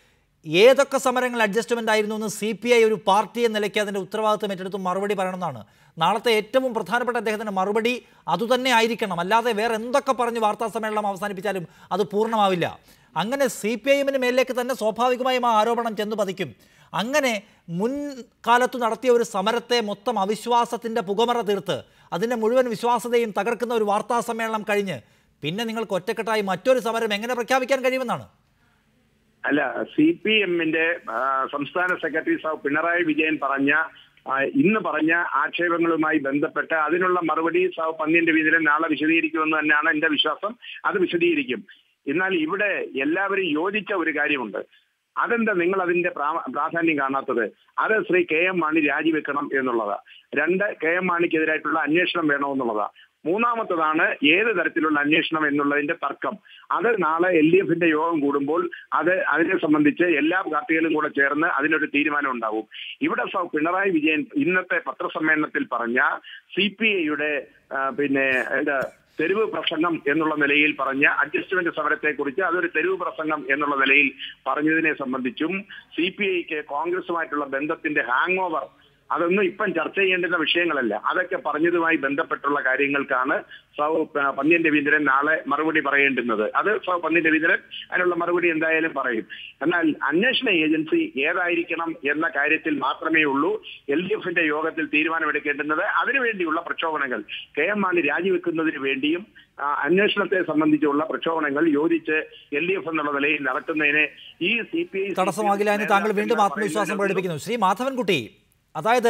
ഏതൊക്കെ സമരങ്ങൾ അഡ്ജസ്റ്റ്മെന്റ് ആയിരുന്നു എന്ന് സി പി ഐ ഒരു പാർട്ടി എന്ന നിലയ്ക്ക് അതിന്റെ ഉത്തരവാദിത്വം ഏറ്റെടുത്ത് മറുപടി പറയണമെന്നാണ് നാളത്തെ ഏറ്റവും പ്രധാനപ്പെട്ട അദ്ദേഹത്തിന്റെ മറുപടി അതുതന്നെ ആയിരിക്കണം അല്ലാതെ വേറെ എന്തൊക്കെ പറഞ്ഞ് വാർത്താ സമ്മേളനം അവസാനിപ്പിച്ചാലും അത് പൂർണ്ണമാവില്ല അങ്ങനെ സി പി ഐ എമ്മിന് മേലിലേക്ക് തന്നെ സ്വാഭാവികമായും ആ ആരോപണം ചെന്ന് പതിക്കും അങ്ങനെ മുൻകാലത്തു നടത്തിയ ഒരു സമരത്തെ മൊത്തം അവിശ്വാസത്തിന്റെ പുകമറ തീർത്ത് അതിന്റെ മുഴുവൻ വിശ്വാസതയും തകർക്കുന്ന ഒരു വാർത്താ സമ്മേളനം കഴിഞ്ഞ് പിന്നെ നിങ്ങൾക്ക് ഒറ്റക്കെട്ടായി മറ്റൊരു സമരം എങ്ങനെ പ്രഖ്യാപിക്കാൻ കഴിയുമെന്നാണ് അല്ല സി പി എമ്മിന്റെ സംസ്ഥാന സെക്രട്ടറി സാവ് പിണറായി വിജയൻ പറഞ്ഞ ആ, ഇന്ന് പറഞ്ഞ ആക്ഷേപങ്ങളുമായി ബന്ധപ്പെട്ട് അതിനുള്ള മറുപടി സാവ് പന്നിയന്റെ വീതിയിൽ നാളെ വിശദീകരിക്കുമെന്ന് തന്നെയാണ് എന്റെ വിശ്വാസം അത് വിശദീകരിക്കും എന്നാൽ ഇവിടെ എല്ലാവരും യോജിച്ച ഒരു കാര്യമുണ്ട് അതെന്താ നിങ്ങൾ അതിന്റെ പ്രാ- പ്രാധാന്യം കാണാത്തത് അത് ശ്രീ കെ എം മാണി രാജിവെക്കണം എന്നുള്ളതാ രണ്ട് കെ എം മാണിക്കെതിരായിട്ടുള്ള അന്വേഷണം വേണമെന്നുള്ളതാ മൂന്നാമത്തതാണ് ഏത് തരത്തിലുള്ള അന്വേഷണം എന്നുള്ളതിന്റെ തർക്കം അത് നാളെ എൽ ഡി എഫിന്റെ യോഗം കൂടുമ്പോൾ അത് അതിനെ സംബന്ധിച്ച് എല്ലാ പാർട്ടികളും കൂടെ ചേർന്ന് അതിനൊരു തീരുമാനം ഉണ്ടാവും ഇവിടെ സ- പിണറായി വിജയൻ ഇന്നത്തെ പത്രസമ്മേളനത്തിൽ പറഞ്ഞ സി പി ഐയുടെ പിന്നെ എന്താ തെരുവ് പ്രസംഗം എന്നുള്ള നിലയിൽ പറഞ്ഞ അഡ്ജസ്റ്റ്മെന്റ് സമരത്തെ കുറിച്ച് അതൊരു തെരുവ് പ്രസംഗം എന്നുള്ള നിലയിൽ പറഞ്ഞതിനെ സംബന്ധിച്ചും സി പി ഐക്ക് കോൺഗ്രസുമായിട്ടുള്ള ബന്ധത്തിന്റെ ഹാങ് ഓവർ അതൊന്നും ഇപ്പം ചർച്ച ചെയ്യേണ്ടുന്ന വിഷയങ്ങളല്ല അതൊക്കെ പറഞ്ഞതുമായി ബന്ധപ്പെട്ടുള്ള കാര്യങ്ങൾക്കാണ് സൗ പ- പന്ന്യൻ രവീന്ദ്രൻ നാളെ മറുപടി പറയേണ്ടുന്നത് അത് സൗ പന്ന്യൻ രവീന്ദ്രൻ അതിനുള്ള മറുപടി എന്തായാലും പറയും എന്നാൽ അന്വേഷണ ഏജൻസി ഏതായിരിക്കണം എന്ന കാര്യത്തിൽ മാത്രമേ ഉള്ളൂ എൽ ഡി എഫിന്റെ യോഗത്തിൽ തീരുമാനമെടുക്കേണ്ടുന്നത് അതിനുവേണ്ടിയുള്ള പ്രക്ഷോഭണങ്ങൾ കെ എം മാണി രാജിവെക്കുന്നതിന് വേണ്ടിയും ആ, അന്വേഷണത്തെ സംബന്ധിച്ചുള്ള പ്രക്ഷോഭണങ്ങൾ യോജിച്ച് എൽ ഡി എഫ് എന്നുള്ള നിലയിൽ നടത്തുന്നതിന് ഈ സി പി ഐ തടസ്സമാകില്ല എന്ന് താങ്കൾ വീണ്ടും ആത്മവിശ്വാസം പ്രകടിപ്പിക്കുന്നു ശ്രീ മാധവൻകുട്ടി അതായത്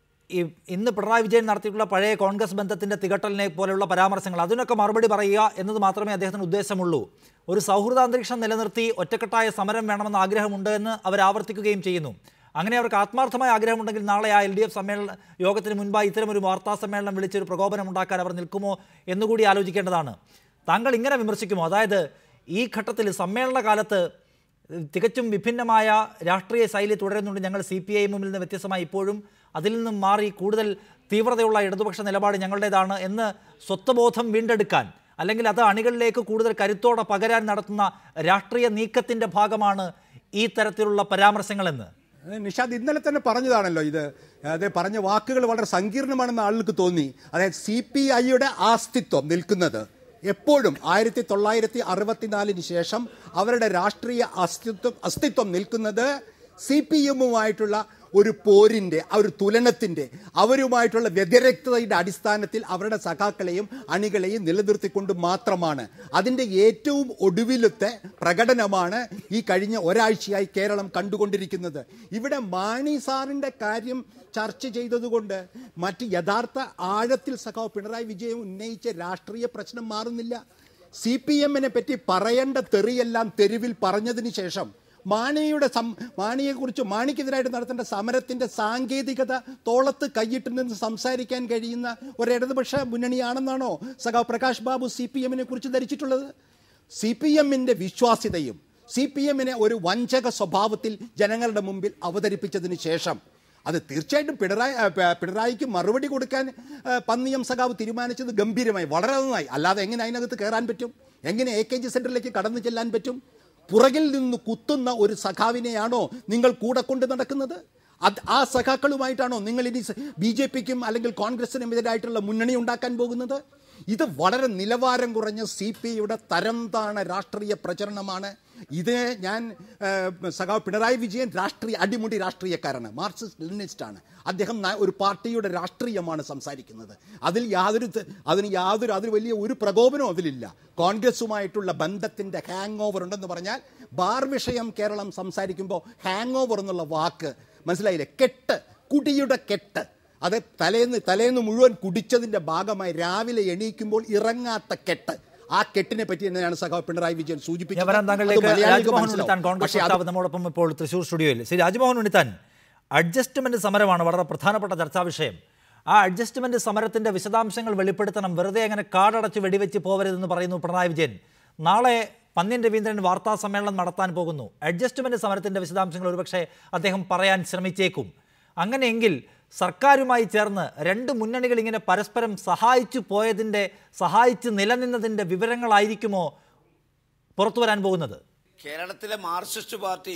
ഈ ഇന്ന് പിണറായി വിജയൻ നടത്തിയിട്ടുള്ള പഴയ കോൺഗ്രസ് ബന്ധത്തിന്റെ തികട്ടലിനെ പോലെയുള്ള പരാമർശങ്ങൾ അതിനൊക്കെ മറുപടി പറയുക എന്നത് മാത്രമേ അദ്ദേഹത്തിന് ഉദ്ദേശമുള്ളൂ ഒരു സൗഹൃദ അന്തരീക്ഷം നിലനിർത്തി ഒറ്റക്കെട്ടായ സമരം വേണമെന്ന ആഗ്രഹമുണ്ട് എന്ന് അവർ ആവർത്തിക്കുകയും ചെയ്യുന്നു അങ്ങനെ അവർക്ക് ആത്മാർത്ഥമായ ആഗ്രഹമുണ്ടെങ്കിൽ നാളെ ആ എൽ ഡി എഫ് സമ്മേളന യോഗത്തിന് മുൻപായി ഇത്തരമൊരു വാർത്താ സമ്മേളനം വിളിച്ചൊരു പ്രകോപനം ഉണ്ടാക്കാൻ അവർ നിൽക്കുമോ എന്നുകൂടി ആലോചിക്കേണ്ടതാണ് താങ്കൾ ഇങ്ങനെ വിമർശിക്കുമോ അതായത് ഈ ഘട്ടത്തിൽ സമ്മേളന കാലത്ത് തികച്ചും വിഭിന്നമായ രാഷ്ട്രീയ ശൈലി തുടരുന്നുണ്ട് ഞങ്ങൾ സി പി ഐ എമ്മിൽ നിന്ന് വ്യത്യസ്തമായി ഇപ്പോഴും അതിൽ നിന്നും മാറി കൂടുതൽ തീവ്രതയുള്ള ഇടതുപക്ഷ നിലപാട് ഞങ്ങളുടേതാണ് എന്ന് സ്വത്വബോധം വീണ്ടെടുക്കാൻ അല്ലെങ്കിൽ അത് അണികളിലേക്ക് കൂടുതൽ കരുത്തോടെ പകരാൻ നടത്തുന്ന രാഷ്ട്രീയ നീക്കത്തിന്റെ ഭാഗമാണ് ഈ തരത്തിലുള്ള പരാമർശങ്ങളെന്ന് അത് നിഷാദ് ഇന്നലെ തന്നെ പറഞ്ഞതാണല്ലോ ഇത് അത് പറഞ്ഞ വാക്കുകൾ വളരെ സങ്കീർണമാണെന്ന് ആളുകൾക്ക് തോന്നി അതായത് സി പി ഐയുടെ അസ്തിത്വം നിൽക്കുന്നത് എപ്പോഴും ആയിരത്തി തൊള്ളായിരത്തി അറുപത്തിനാലിന് ശേഷം അവരുടെ രാഷ്ട്രീയ അസ്തിത്വം അസ്തിത്വം നിൽക്കുന്നത് സി പി എമ്മുമായിട്ടുള്ള ഒരു പോരിൻ്റെ ആ ഒരു തുലനത്തിൻ്റെ അവരുമായിട്ടുള്ള വ്യതിരക്തതയുടെ അടിസ്ഥാനത്തിൽ അവരുടെ സഖാക്കളെയും അണികളെയും നിലനിർത്തിക്കൊണ്ട് മാത്രമാണ് അതിൻ്റെ ഏറ്റവും ഒടുവിലത്തെ പ്രകടനമാണ് ഈ കഴിഞ്ഞ ഒരാഴ്ചയായി കേരളം കണ്ടുകൊണ്ടിരിക്കുന്നത് ഇവിടെ മാണി സാറിൻ്റെ കാര്യം ചർച്ച ചെയ്തതുകൊണ്ട് മറ്റ് യഥാർത്ഥ ആഴത്തിൽ സഖാവ് പിണറായി വിജയൻ ഉന്നയിച്ച രാഷ്ട്രീയ പ്രശ്നം മാറുന്നില്ല സി പി എമ്മിനെ പറ്റി പറയേണ്ട തെറിയെല്ലാം തെരുവിൽ പറഞ്ഞതിന് ശേഷം മാണിയുടെ സം മാണിയെക്കുറിച്ച് മാണിക്കെതിരായിട്ട് നടത്തേണ്ട സമരത്തിന്റെ സാങ്കേതികത തോളത്ത് കൈയിട്ട് നിന്ന് സംസാരിക്കാൻ കഴിയുന്ന ഒരു ഇടതുപക്ഷ മുന്നണിയാണെന്നാണോ സഖാവ് പ്രകാശ് ബാബു സി പി എമ്മിനെ കുറിച്ച് ധരിച്ചിട്ടുള്ളത് സി പി എമ്മിൻ്റെ വിശ്വാസ്യതയും സി പി എമ്മിനെ ഒരു വഞ്ചക സ്വഭാവത്തിൽ ജനങ്ങളുടെ മുമ്പിൽ അവതരിപ്പിച്ചതിന് ശേഷം അത് തീർച്ചയായിട്ടും പിണറായി ആ, പ- പിണറായിക്ക് മറുപടി കൊടുക്കാൻ ആ, പന്നിയം സഖാവ് തീരുമാനിച്ചത് ഗംഭീരമായി വളരെ നന്നായി അല്ലാതെ എങ്ങനെ അതിനകത്ത് കയറാൻ പറ്റും എങ്ങനെ എ കെ ജി സെന്ററിലേക്ക് കടന്നു ചെല്ലാൻ പറ്റും പുറകിൽ നിന്ന് കുത്തുന്ന ഒരു സഖാവിനെയാണോ നിങ്ങൾ കൂടെ കൊണ്ട് നടക്കുന്നത് അത് ആ സഖാക്കളുമായിട്ടാണോ നിങ്ങൾ ഇനി ബി ജെ പിക്കും അല്ലെങ്കിൽ കോൺഗ്രസിനും എതിരായിട്ടുള്ള മുന്നണി ഉണ്ടാക്കാൻ പോകുന്നത് ഇത് വളരെ നിലവാരം കുറഞ്ഞ സി പി ഐയുടെ തരം താണ രാഷ്ട്രീയ പ്രചരണമാണ് ഇത് ഞാൻ ഏഹ്, സഖാവ് പിണറായി വിജയൻ രാഷ്ട്രീയ അടിമുടി രാഷ്ട്രീയക്കാരാണ് മാർക്സിസ്റ്റ് ലെനിനിസ്റ്റാണ് അദ്ദേഹം ന- ഒരു പാർട്ടിയുടെ രാഷ്ട്രീയമാണ് സംസാരിക്കുന്നത് അതിൽ യാതൊരു ത- അതിന് യാതൊരു അതിന് വലിയ ഒരു പ്രകോപനവും അതിലില്ല കോൺഗ്രസുമായിട്ടുള്ള ബന്ധത്തിൻ്റെ ഹാങ് ഓവർ ഉണ്ടെന്ന് പറഞ്ഞാൽ ബാർ വിഷയം കേരളം സംസാരിക്കുമ്പോൾ ഹാങ് ഓവർ എന്നുള്ള വാക്ക് മനസ്സിലായില്ലേ കെട്ട് കുടിയുടെ കെട്ട് അത് തലേന്ന് തലേന്ന് മുഴുവൻ കുടിച്ചതിന്റെ ഭാഗമായി രാവിലെ എണീക്കുമ്പോൾ ഇറങ്ങാത്ത കെട്ട് ആ കെട്ടിനെ പറ്റി തന്നെയാണ് സഖാവ് പിണറായി വിജയൻ സൂചിപ്പിച്ചത് ഞാൻ വരാൻ അത് താങ്കളിലേക്ക് മലയാളികൾക്ക് രാജ്മോഹൻ മനസ്സിലാവും. ഉണ്ണിത്താൻ കോൺഗ്രസ് പക്ഷേ അത് വക്താവ് നമ്മോടൊപ്പം ഇപ്പോൾ തൃശ്ശൂർ സ്റ്റുഡിയോയിൽ ശ്രീ രാജ്മോഹൻ ഉണ്ണിത്താൻ അഡ്ജസ്റ്റ്മെന്റ് സമരമാണ് വളരെ പ്രധാനപ്പെട്ട ചർച്ചാ വിഷയം ആ അഡ്ജസ്റ്റ്മെന്റ് സമരത്തിന്റെ വിശദാംശങ്ങൾ വെളിപ്പെടുത്തണം വെറുതെ അങ്ങനെ കാടടച്ച് വെടിവെച്ച് പോകരുതെന്ന് പറയുന്നു പിണറായി വിജയൻ നാളെ പന്ന്യൻ രവീന്ദ്രൻ വാർത്താ സമ്മേളനം നടത്താൻ പോകുന്നു അഡ്ജസ്റ്റ്മെന്റ് സമരത്തിന്റെ വിശദാംശങ്ങൾ ഒരുപക്ഷെ അദ്ദേഹം പറയാൻ ശ്രമിച്ചേക്കും അങ്ങനെയെങ്കിൽ സർക്കാരുമായി ചേർന്ന് രണ്ട് മുന്നണികൾ ഇങ്ങനെ പരസ്പരം സഹായിച്ചു പോയതിൻ്റെ സഹായിച്ച് നിലനിന്നതിൻ്റെ വിവരങ്ങളായിരിക്കുമോ പുറത്തു വരാൻ പോകുന്നത് കേരളത്തിലെ മാർക്സിസ്റ്റ് പാർട്ടി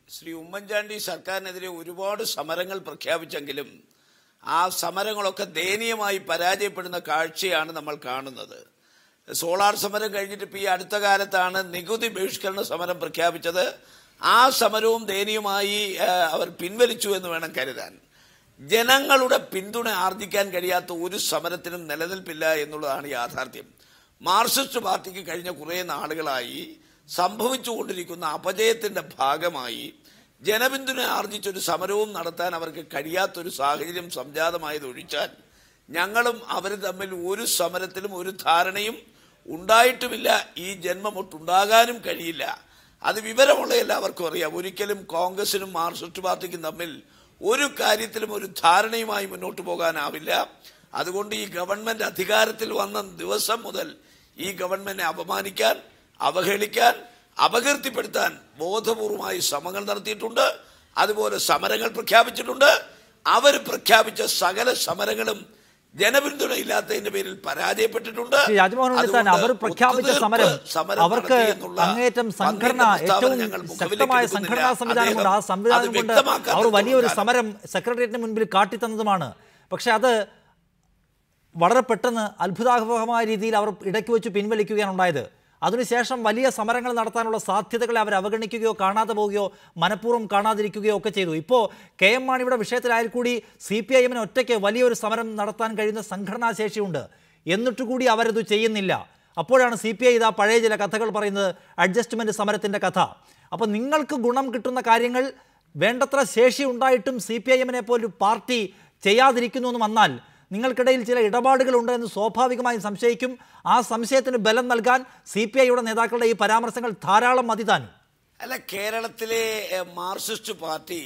ശ്രീ ഉമ്മൻചാണ്ടി സർക്കാരിനെതിരെ ഒരുപാട് സമരങ്ങൾ പ്രഖ്യാപിച്ചെങ്കിലും ആ സമരങ്ങളൊക്കെ ദയനീയമായി പരാജയപ്പെടുന്ന കാഴ്ചയാണ് നമ്മൾ കാണുന്നത് സോളാർ സമരം കഴിഞ്ഞിട്ട് ഇപ്പോൾ ഈ അടുത്ത കാലത്താണ് നികുതി ബഹിഷ്കരണ സമരം പ്രഖ്യാപിച്ചത് ആ സമരവും ദയനീയമായി ആ, അവർ പിൻവലിച്ചു എന്ന് വേണം കരുതാൻ ജനങ്ങളുടെ പിന്തുണ ആർജിക്കാൻ കഴിയാത്ത ഒരു സമരത്തിനും നിലനിൽപ്പില്ല എന്നുള്ളതാണ് യാഥാർത്ഥ്യം മാർക്സിസ്റ്റ് പാർട്ടിക്ക് കഴിഞ്ഞ കുറേ നാളുകളായി സംഭവിച്ചുകൊണ്ടിരിക്കുന്ന അപജയത്തിന്റെ ഭാഗമായി ജനപിന്തുണ ആർജിച്ചൊരു സമരവും നടത്താൻ അവർക്ക് കഴിയാത്തൊരു സാഹചര്യം സംജാതമായത് ഒഴിച്ചാൽ ഞങ്ങളും അവർ തമ്മിൽ ഒരു സമരത്തിലും ഒരു ധാരണയും ഉണ്ടായിട്ടുമില്ല ഈ ജന്മം ഒട്ടുണ്ടാകാനും കഴിയില്ല അത് വിവരമുള്ള എല്ലാവർക്കും അറിയാം ഒരിക്കലും കോൺഗ്രസിനും മാർക്സിസ്റ്റ് പാർട്ടിക്കും തമ്മിൽ ഒരു കാര്യത്തിലും ഒരു ധാരണയുമായി മുന്നോട്ട് പോകാനാവില്ല അതുകൊണ്ട് ഈ ഗവൺമെന്റ് അധികാരത്തിൽ വന്ന ദിവസം മുതൽ ഈ ഗവൺമെന്റിനെ അപമാനിക്കാൻ അവഹേളിക്കാൻ അപകീർത്തിപ്പെടുത്താൻ ബോധപൂർവമായി ശ്രമങ്ങൾ നടത്തിയിട്ടുണ്ട് അതുപോലെ സമരങ്ങൾ പ്രഖ്യാപിച്ചിട്ടുണ്ട് അവർ പ്രഖ്യാപിച്ച സകല സമരങ്ങളും ജനപിന്തുണ ഇല്ലാത്തതിന്റെ പേരിൽ പരാജയപ്പെട്ടിട്ടുണ്ട് ശ്രീ രാജ്മോഹൻ ഉണ്ണിത്താൻ അവർ അതുകൊണ്ട് പ്രഖ്യാപിച്ച ഒത്തുതീർപ്പ് സമരം സമരം അവർക്ക് നടത്തി എന്നുള്ള അങ്ങേയറ്റം സംഘടന പങ്കിന്റെ പ്രസ്താവന ഏറ്റവും ഞങ്ങൾ മുഖവിലേക്ക് ശക്തമായ എടുക്കുന്നില്ല. സംഘടനാ സംവിധാനമുണ്ട് ആ അദ്ദേഹം സംവിധാനം അത് കൊണ്ട് വ്യക്തമാക്കാത്തത് അവർ വലിയൊരു കൊണ്ടാണ്. സമരം സെക്രട്ടേറിയറ്റിന് മുൻപിൽ കാട്ടിത്തന്നതുമാണ് പക്ഷെ അത് വളരെ പെട്ടെന്ന് അത്ഭുതാവഹമായ രീതിയിൽ അവർ ഇടയ്ക്ക് വെച്ച് പിൻവലിക്കുകയാണ് ഉണ്ടായത് അതിനുശേഷം വലിയ സമരങ്ങൾ നടത്താനുള്ള സാധ്യതകളെ അവർ അവഗണിക്കുകയോ കാണാതെ പോവുകയോ മനഃപൂർവ്വം കാണാതിരിക്കുകയോ ഒക്കെ ചെയ്തു ഇപ്പോൾ കെ എം മാണിയുടെ വിഷയത്തിലായാൽ കൂടി സി പി ഐ എമ്മിന് ഒറ്റയ്ക്ക് വലിയൊരു സമരം നടത്താൻ കഴിയുന്ന സംഘടനാ ശേഷിയുണ്ട് എന്നിട്ട് കൂടി അവരത് ചെയ്യുന്നില്ല അപ്പോഴാണ് സി പി ഐ ഇതാ പഴയ ചില കഥകൾ പറയുന്നത് അഡ്ജസ്റ്റ്മെന്റ് സമരത്തിന്റെ കഥ അപ്പോൾ നിങ്ങൾക്ക് ഗുണം കിട്ടുന്ന കാര്യങ്ങൾ വേണ്ടത്ര ശേഷി ഉണ്ടായിട്ടും സി പി ഐ എമ്മിനെ പോലൊരു പാർട്ടി ചെയ്യാതിരിക്കുന്നു എന്ന് വന്നാൽ നിങ്ങൾക്കിടയിൽ ചില ഇടപാടുകളുണ്ട് എന്ന് സ്വാഭാവികമായും സംശയിക്കും ആ സംശയത്തിന് ബലം നൽകാൻ സി പി ഐയുടെ നേതാക്കളുടെ ഈ പരാമർശങ്ങൾ ധാരാളം മതി താനും അല്ല കേരളത്തിലെ എഹ്, മാർക്സിസ്റ്റ് പാർട്ടി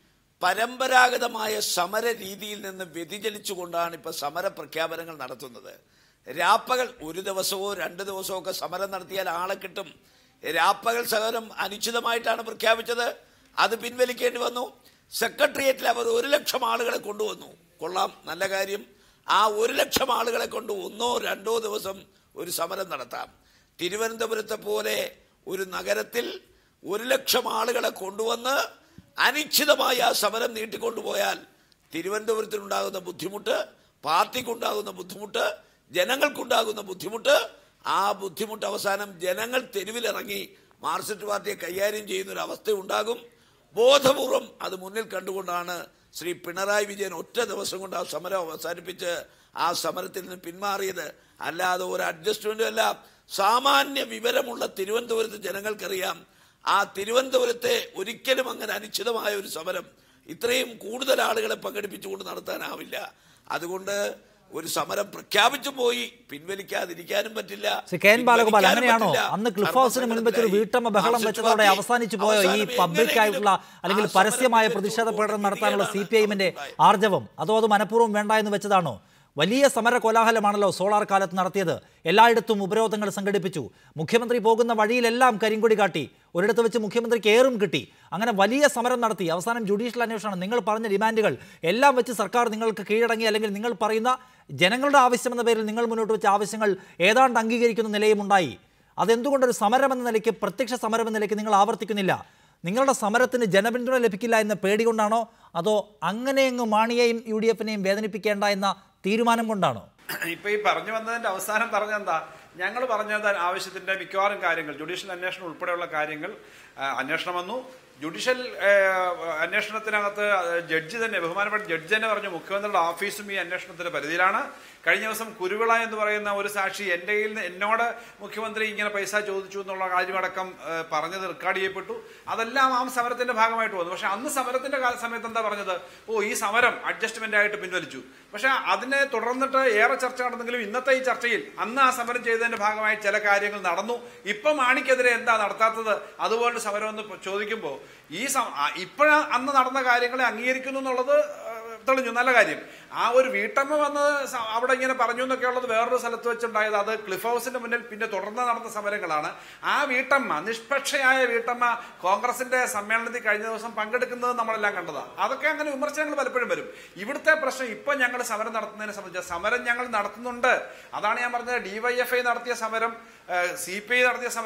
പരമ്പരാഗതമായ സമര രീതിയിൽ നിന്ന് വ്യതിചലിച്ചുകൊണ്ടാണ് ഇപ്പൊ സമര പ്രഖ്യാപനങ്ങൾ നടത്തുന്നത് രാപ്പകൽ ഒരു ദിവസമോ രണ്ട് ദിവസമോ ഒക്കെ സമരം നടത്തിയാൽ ആളെ കിട്ടും രാപ്പകൽ സമരം അനിശ്ചിതമായിട്ടാണ് പ്രഖ്യാപിച്ചത് അത് പിൻവലിക്കേണ്ടി വന്നു സെക്രട്ടേറിയറ്റിൽ അവർ ഒരു ലക്ഷം ആളുകളെ കൊണ്ടുവന്നു കൊള്ളാം നല്ല കാര്യം ആ ഒരു ലക്ഷം ആളുകളെ കൊണ്ട് ഒന്നോ രണ്ടോ ദിവസം ഒരു സമരം നടത്താം തിരുവനന്തപുരത്തെ പോലെ ഒരു നഗരത്തിൽ ഒരു ലക്ഷം ആളുകളെ കൊണ്ടുവന്ന് അനിശ്ചിതമായി ആ സമരം നീട്ടിക്കൊണ്ടുപോയാൽ തിരുവനന്തപുരത്തിനുണ്ടാകുന്ന ബുദ്ധിമുട്ട് പാർട്ടിക്കുണ്ടാകുന്ന ബുദ്ധിമുട്ട് ജനങ്ങൾക്കുണ്ടാകുന്ന ബുദ്ധിമുട്ട് ആ ബുദ്ധിമുട്ട് അവസാനം ജനങ്ങൾ തെരുവിലിറങ്ങി മാർക്സിസ്റ്റ് പാർട്ടിയെ കൈകാര്യം ചെയ്യുന്ന ഒരു അവസ്ഥ ഉണ്ടാകും ബോധപൂർവം അത് മുന്നിൽ കണ്ടുകൊണ്ടാണ് ശ്രീ പിണറായി വിജയൻ ഒറ്റ ദിവസം കൊണ്ട് ആ സമരം അവസാനിപ്പിച്ച് ആ സമരത്തിൽ നിന്ന് പിന്മാറിയത് അല്ലാതെ ഒരു അഡ്ജസ്റ്റ്മെന്റും അല്ല സാമാന്യ വിവരമുള്ള തിരുവനന്തപുരത്ത് ജനങ്ങൾക്കറിയാം ആ തിരുവനന്തപുരത്തെ ഒരിക്കലും അങ്ങനെ അനിശ്ചിതമായ ഒരു സമരം ഇത്രയും കൂടുതൽ ആളുകളെ പങ്കെടുപ്പിച്ചുകൊണ്ട് നടത്താനാവില്ല അതുകൊണ്ട് ഒരു സമരം പ്രഖ്യാപിച്ചു പോയി പിൻവലിക്കാതിരിക്കാനും പറ്റില്ല ശ്രീ കെ എൻ ബാലഗോപാൽ പിൻവലിക്കാനും അങ്ങനെയാണോ പറ്റില്ല. അന്ന് ക്ലിഫ് ഹൗസിന് മുൻപ് വെച്ചൊരു ധർമ്മസംഘടനയിലായി വീട്ടമ്മ ബഹളം മാർക്സിസ്റ്റ് വെച്ചതോടെ പാർട്ടി അവസാനിച്ചു പോയോ ഈ അവസാനം പബ്ലിക് ആയിട്ടുള്ള എങ്ങനെയെങ്കിലും അല്ലെങ്കിൽ ആ സമരത്തെ പരസ്യമായ തൊട്ട് പ്രതിഷേധ പ്രകടനം ഓടി നടത്താനുള്ള സി പി പിടിക്കുകയാണ് ഐഎമ്മിന്റെ ഉണ്ടായത്. ആർജവം അതോ അത് മനഃപൂർവ്വം വേണ്ട എന്ന് വെച്ചതാണോ വലിയ സമര കോലാഹലമാണല്ലോ സോളാർ കാലത്ത് നടത്തിയത് എല്ലായിടത്തും ഉപരോധങ്ങൾ സംഘടിപ്പിച്ചു മുഖ്യമന്ത്രി പോകുന്ന വഴിയിലെല്ലാം കരിങ്കൊടി കാട്ടി ഒരിടത്ത് വെച്ച് മുഖ്യമന്ത്രിക്ക് ഏറും കിട്ടി അങ്ങനെ വലിയ സമരം നടത്തി അവസാനം ജുഡീഷ്യൽ അന്വേഷണം നിങ്ങൾ പറഞ്ഞ ഡിമാൻഡുകൾ എല്ലാം വെച്ച് സർക്കാർ നിങ്ങൾക്ക് കീഴടങ്ങി അല്ലെങ്കിൽ നിങ്ങൾ പറയുന്ന ജനങ്ങളുടെ ആവശ്യമെന്ന പേരിൽ നിങ്ങൾ മുന്നോട്ട് വെച്ച ആവശ്യങ്ങൾ ഏതാണ്ട് അംഗീകരിക്കുന്ന നിലയും ഉണ്ടായി അതെന്തുകൊണ്ടൊരു സമരം എന്ന നിലയ്ക്ക് പ്രത്യക്ഷ സമരം എന്ന നിലയ്ക്ക് നിങ്ങൾ ആവർത്തിക്കുന്നില്ല നിങ്ങളുടെ സമരത്തിന് ജനപിന്തുണ ലഭിക്കില്ല എന്ന പേടി കൊണ്ടാണോ അതോ അങ്ങനെയങ്ങ് മാണിയെയും യു ഡി എഫിനെയും വേദനിപ്പിക്കേണ്ട എന്ന തീരുമാനം കൊണ്ടാണോ ഇപ്പൊ ഈ പറഞ്ഞു വന്നതിന്റെ അവസാനം പറഞ്ഞെന്താ ഞങ്ങൾ പറഞ്ഞത് ആവശ്യത്തിന്റെ മിക്കവാറും കാര്യങ്ങൾ ജുഡീഷ്യൽ അന്വേഷണം ഉൾപ്പെടെയുള്ള കാര്യങ്ങൾ ആ, അന്വേഷണം വന്നു ജുഡീഷ്യൽ ഏ, അന്വേഷണത്തിനകത്ത് ജഡ്ജി തന്നെ ബഹുമാനപ്പെട്ട ജഡ്ജി തന്നെ പറഞ്ഞു മുഖ്യമന്ത്രിയുടെ ഓഫീസും ഈ അന്വേഷണത്തിന്റെ പരിധിയിലാണ് കഴിഞ്ഞ ദിവസം കുരുവിള എന്ന് പറയുന്ന ഒരു സാക്ഷി എൻ്റെ കയ്യിൽ നിന്ന് എന്നോട് മുഖ്യമന്ത്രി ഇങ്ങനെ പൈസ ചോദിച്ചു എന്നുള്ള കാര്യമടക്കം ഏ, പറഞ്ഞത് റെക്കോർഡ് ചെയ്യപ്പെട്ടു അതെല്ലാം ആ സമരത്തിന്റെ ഭാഗമായിട്ട് വന്നു പക്ഷെ അന്ന് സമരത്തിന്റെ കാല സമയത്ത് എന്താ പറഞ്ഞത് ഓ ഈ സമരം അഡ്ജസ്റ്റ്മെന്റ് ആയിട്ട് പിൻവലിച്ചു പക്ഷെ അതിനെ തുടർന്നിട്ട് ഏറെ ചർച്ച നടന്നെങ്കിലും ഇന്നത്തെ ഈ ചർച്ചയിൽ അന്ന് ആ സമരം ചെയ്തതിന്റെ ഭാഗമായി ചില കാര്യങ്ങൾ നടന്നു ഇപ്പം മാണിക്കെതിരെ എന്താ നടത്താത്തത് അതുപോലെ സമരം എന്ന് ചോദിക്കുമ്പോൾ ഈ ഇപ്പോഴ അന്ന് നടന്ന കാര്യങ്ങളെ അംഗീകരിക്കുന്നു എന്നുള്ളത് ആ, തെളിഞ്ഞു നല്ല കാര്യം ആ ഒരു വീട്ടമ്മ വന്ന് സ- അവിടെ ഇങ്ങനെ പറഞ്ഞു എന്നൊക്കെ ഉള്ളത് വേറൊരു സ്ഥലത്ത് വെച്ചുണ്ടായത് അത് ക്ലിഫ് ഹൗസിന്റെ മുന്നിൽ പിന്നെ തുടർന്ന് നടന്ന സമരങ്ങളാണ് ആ വീട്ടമ്മ നിഷ്പക്ഷയായ വീട്ടമ്മ കോൺഗ്രസിന്റെ സമ്മേളനത്തിൽ കഴിഞ്ഞ ദിവസം പങ്കെടുക്കുന്നത് നമ്മളെല്ലാം കണ്ടതാണ് അതൊക്കെ അങ്ങനെ വിമർശനങ്ങൾ പലപ്പോഴും വരും ഇവിടുത്തെ പ്രശ്നം ഇപ്പൊ ഞങ്ങൾ സമരം നടത്തുന്നതിനെ സംബന്ധിച്ച് സമരം ഞങ്ങൾ നടത്തുന്നുണ്ട് അതാണ് ഞാൻ പറഞ്ഞത് ഡിവൈഎഫ്ഐ നടത്തിയ സമരം സി പി ഐ നടത്തിയ സമരം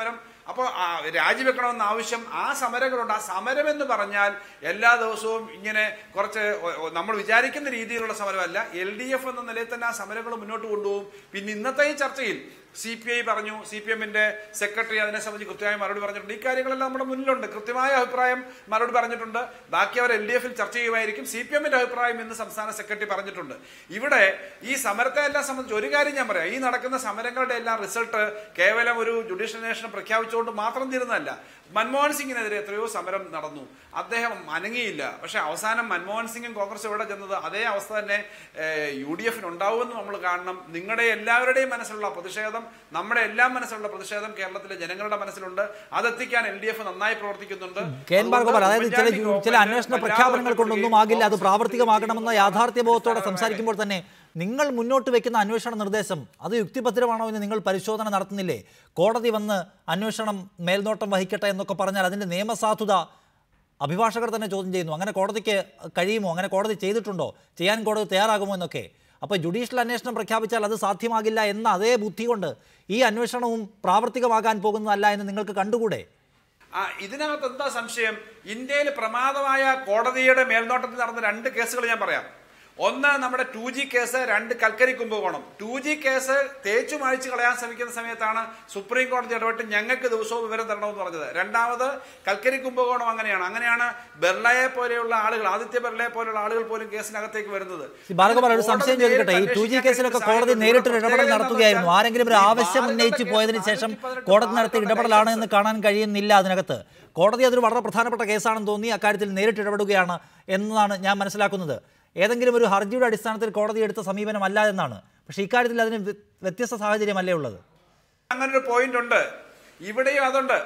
അപ്പോൾ രാജിവെക്കണമെന്ന ആവശ്യം ആ സമരങ്ങളുണ്ട് ആ സമരം എന്ന് പറഞ്ഞാൽ എല്ലാ ദിവസവും ഇങ്ങനെ കുറച്ച് ഒ- ഒ- നമ്മൾ വിചാരിക്കുന്ന രീതിയിലുള്ള സമരമല്ല എൽ ഡി എഫ് എന്ന നിലയിൽ തന്നെ ആ സമരങ്ങൾ മുന്നോട്ട് കൊണ്ടുപോകും പിന്നെ ഇന്നത്തെ ഈ ചർച്ചയിൽ സി പി ഐ പറഞ്ഞു സി പി എമ്മിന്റെ സെക്രട്ടറി അതിനെ സംബന്ധിച്ച് കൃത്യമായ മറുപടി പറഞ്ഞിട്ടുണ്ട് ഈ കാര്യങ്ങളെല്ലാം നമ്മുടെ മുന്നിലുണ്ട് കൃത്യമായ അഭിപ്രായം മറുപടി പറഞ്ഞിട്ടുണ്ട് ബാക്കി അവർ എൽ ഡി എഫിൽ ചർച്ച ചെയ്യുമായിരിക്കും സി പി എമ്മിന്റെ അഭിപ്രായം ഇന്ന് സംസ്ഥാന സെക്രട്ടറി പറഞ്ഞിട്ടുണ്ട് ഇവിടെ ഈ സമരത്തെ എല്ലാം സംബന്ധിച്ച് ഒരു കാര്യം ഞാൻ പറയാം ഈ നടക്കുന്ന സമരങ്ങളുടെ എല്ലാം റിസൾട്ട് കേവലം ഒരു ജുഡീഷ്യൽ അന്വേഷണം പ്രഖ്യാപിച്ചുകൊണ്ട് മാത്രം തീരുന്നതല്ല മൻമോഹൻ സിംഗിനെതിരെ എത്രയോ സമരം നടന്നു അദ്ദേഹം അനങ്ങിയില്ല പക്ഷെ അവസാനം മൻമോഹൻ സിംഗും കോൺഗ്രസ് എവിടെ ചെന്നത് അതേ അവസ്ഥ തന്നെ യു ഡി എഫിന് ഉണ്ടാവുമെന്ന് നമ്മൾ കാണണം നിങ്ങളുടെ എല്ലാവരുടെയും മനസ്സിലുള്ള പ്രതിഷേധം നമ്മുടെ എല്ലാം മനസ്സിലുള്ള പ്രതിഷേധം കേരളത്തിലെ ജനങ്ങളുടെ മനസ്സിലുണ്ട് അതെത്തിക്കാൻ എൽ ഡി എഫ് നന്നായി പ്രവർത്തിക്കുന്നുണ്ട് കെ എൻ ബാർഗോപാൽ അതായത് ചില ഉമ്മൻചാണ്ടി ചില ഗവൺമെന്റ് അന്വേഷണ വല്ലാതെ പ്രഖ്യാപനങ്ങൾ കൊണ്ടൊന്നും ആകില്ല അത് കോൺഗ്രസ് പ്രാവർത്തികമാകണമെന്ന യാഥാർത്ഥ്യബോധത്തോടെ സംസാരിക്കുമ്പോൾ തന്നെ നിങ്ങൾ മുന്നോട്ട് വെക്കുന്ന അന്വേഷണ നിർദ്ദേശം അത് യുക്തിഭദ്രമാണോ എന്ന് നിങ്ങൾ പരിശോധന നടത്തുന്നില്ലേ കോടതി വന്ന് അന്വേഷണം മേൽനോട്ടം വഹിക്കട്ടെ എന്നൊക്കെ പറഞ്ഞാൽ അതിന്റെ നിയമസാധുത അഭിഭാഷകർ തന്നെ ചോദ്യം ചെയ്യുന്നു അങ്ങനെ കോടതിക്ക് കഴിയുമോ അങ്ങനെ കോടതി ചെയ്തിട്ടുണ്ടോ ചെയ്യാൻ കോടതി തയ്യാറാകുമോ എന്നൊക്കെ അപ്പോൾ ജുഡീഷ്യൽ അന്വേഷണം പ്രഖ്യാപിച്ചാൽ അത് സാധ്യമാകില്ല എന്ന അതേ ബുദ്ധി കൊണ്ട് ഈ അന്വേഷണവും പ്രാവർത്തികമാകാൻ പോകുന്നതല്ല എന്ന് നിങ്ങൾക്ക് കണ്ടുകൂടെ ആ ഇതിനകത്ത് എന്താ സംശയം ഇന്ത്യയിൽ പ്രമാദമായ കോടതിയുടെ മേൽനോട്ടത്തിൽ നടന്ന രണ്ട് കേസുകൾ ഞാൻ പറയാം ഒന്ന് നമ്മുടെ ടു ജി കേസ് രണ്ട് കൽക്കരി കുംഭകോണം ടു ജി കേസ് തേച്ചു മായ്ച്ചു കളയാൻ ശ്രമിക്കുന്ന സമയത്താണ് സുപ്രീം കോടതി ഇടപെട്ട് ഞങ്ങൾക്ക് ദിവസവും വിവരം തരണമെന്ന് പറഞ്ഞത് രണ്ടാമത് കൽക്കരി കുംഭകോണം അങ്ങനെയാണ് അങ്ങനെയാണ് ബെർളയെ പോലെയുള്ള ആളുകൾ ആദിത്യ ബെർളയെ പോലെയുള്ള ആളുകൾ പോലും കേസിനകത്തേക്ക് വരുന്നത് ശ്രീ ബാലഗോപാൽ ഒരു സംശയം കോടതി ചോദിക്കട്ടെ ഈ നേരിട്ട് ടു ജി അന്വേഷിക്കാൻ കേസിലൊക്കെ കഴിയുന്ന കോടതി സാഹചര്യം നേരിട്ട് ഇവിടെ ഇടപെടൽ പ്രത്യേകത നടത്തുകയായിരുന്നു എന്താണെന്ന് ആരെങ്കിലും ഒരു വെച്ചാൽ ഈ ആവശ്യം ബാറുകളുടെ ഉന്നയിച്ച് കേസ് പോയതിനു ശേഷം 418 കോടതി നടത്തിയ ബാറുകളുടെ ഇടപെടലാണ് കേസ് എന്ന് കാണാൻ കഴിയുന്നില്ല അതിനകത്ത് കോടതി അതൊരു വളരെ പ്രധാനപ്പെട്ട കേസാണെന്ന് തോന്നി അക്കാര്യത്തിൽ നേരിട്ട് ഇടപെടുകയാണ് എന്നതാണ് ഞാൻ മനസ്സിലാക്കുന്നത് ഏതെങ്കിലും ഒരു ഹർജിയുടെ അടിസ്ഥാനത്തിൽ കോടതി എടുത്ത സമീപനമല്ല എന്നാണ് പക്ഷേ ഇക്കാര്യത്തിൽ അതിന് വ്യ- വ്യത്യസ്ത സാഹചര്യമല്ലേ ഉള്ളത് അങ്ങനെ ഒരു പോയിന്റ് ഉണ്ട് ഇവിടെയും അതുണ്ട്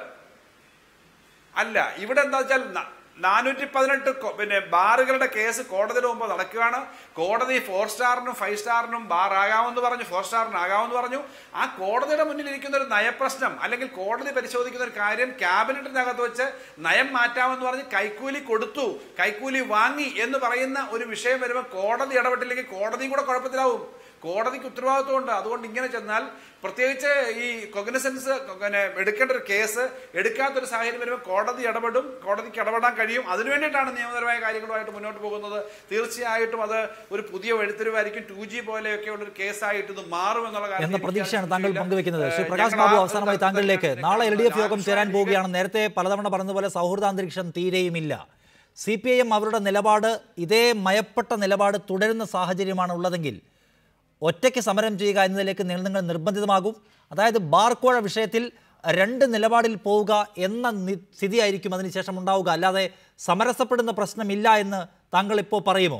അല്ല ഇവിടെ എന്താ വെച്ചാൽ നാനൂറ്റി പതിനെട്ട് പിന്നെ ബാറുകളുടെ കേസ് കോടതിയുടെ മുമ്പ് നടക്കുകയാണ് കോടതി ഫോർ സ്റ്റാറിനും ഫൈവ് സ്റ്റാറിനും ബാർ ആകാമെന്ന് പറഞ്ഞു ഫോർ സ്റ്റാറിന് ആകാമെന്ന് പറഞ്ഞു ആ കോടതിയുടെ മുന്നിൽ ഇരിക്കുന്ന ഒരു നയപ്രശ്നം അല്ലെങ്കിൽ കോടതി പരിശോധിക്കുന്ന ഒരു കാര്യം ക്യാബിനറ്റിനകത്ത് വെച്ച് നയം മാറ്റാമെന്ന് പറഞ്ഞ് കൈക്കൂലി കൊടുത്തു കൈക്കൂലി വാങ്ങി എന്ന് പറയുന്ന ഒരു വിഷയം വരുമ്പോൾ കോടതി ഇടപെട്ടില്ലെങ്കിൽ കോടതിയും കൂടെ കുഴപ്പത്തിലാവും കോടതിക്ക് ഉത്തരവാദിത്വമുണ്ട് അതുകൊണ്ട് ഇങ്ങനെ ചെന്നാൽ പ്രത്യേകിച്ച് ഈ കൊഗ്നസൻസ് പിന്നെ എടുക്കേണ്ട ഒരു കേസ് എടുക്കാത്തൊരു സാഹചര്യം വരുമ്പോൾ കോടതി ഇടപെടും കോടതിക്ക് ഇടപെടാൻ കഴിയും അതിനു വേണ്ടിയിട്ടാണ് നിയമപരമായ കാര്യങ്ങളുമായിട്ട് മുന്നോട്ട് പോകുന്നത് തീർച്ചയായിട്ടും അത് ഒരു പുതിയ വഴിത്തിരിവായിരിക്കും ടു ജി പോലെയൊക്കെയുള്ള ഒരു കേസായിട്ട് ഇത് മാറും എന്നുള്ള എന്ന കാര്യത്തിൽ പ്രതീക്ഷയാണ് താങ്കൾ എനിക്ക് പങ്കുവെക്കുന്നത് ശ്രീ ഏഹ് പ്രകാശ് ഞങ്ങൾ ബാബു ആ അവസാനമായി ഒരു താങ്കളിലേക്ക് തരത്തിൽ നാളെ എൽ ഡി എഫ് യോഗം രാഷ്ട്രീയ ചേരാൻ പോവുകയാണ് നേരത്തെ പലതവണ പറഞ്ഞതുപോലെ സൗഹൃദാന്തരീക്ഷം തീരെയുമില്ല സി പി ഐ എം അവരുടെ നിലപാട് ഇതേ മയപ്പെട്ട നിലപാട് തുടരുന്ന സാഹചര്യമാണ് ഉള്ളതെങ്കിൽ ഒറ്റയ്ക്ക് സമരം ചെയ്യുക എന്നതിലേക്ക് നിങ്ങൾ നിങ്ങൾ നിർബന്ധിതമാകും അതായത് ബാർക്കോഴ വിഷയത്തിൽ രണ്ട് നിലപാടിൽ പോവുക എന്ന നി- സ്ഥിതിയായിരിക്കും അതിനുശേഷം ഉണ്ടാവുക അല്ലാതെ സമരസപ്പെടുന്ന പ്രശ്നമില്ല എന്ന് താങ്കൾ ഇപ്പോൾ പറയുമോ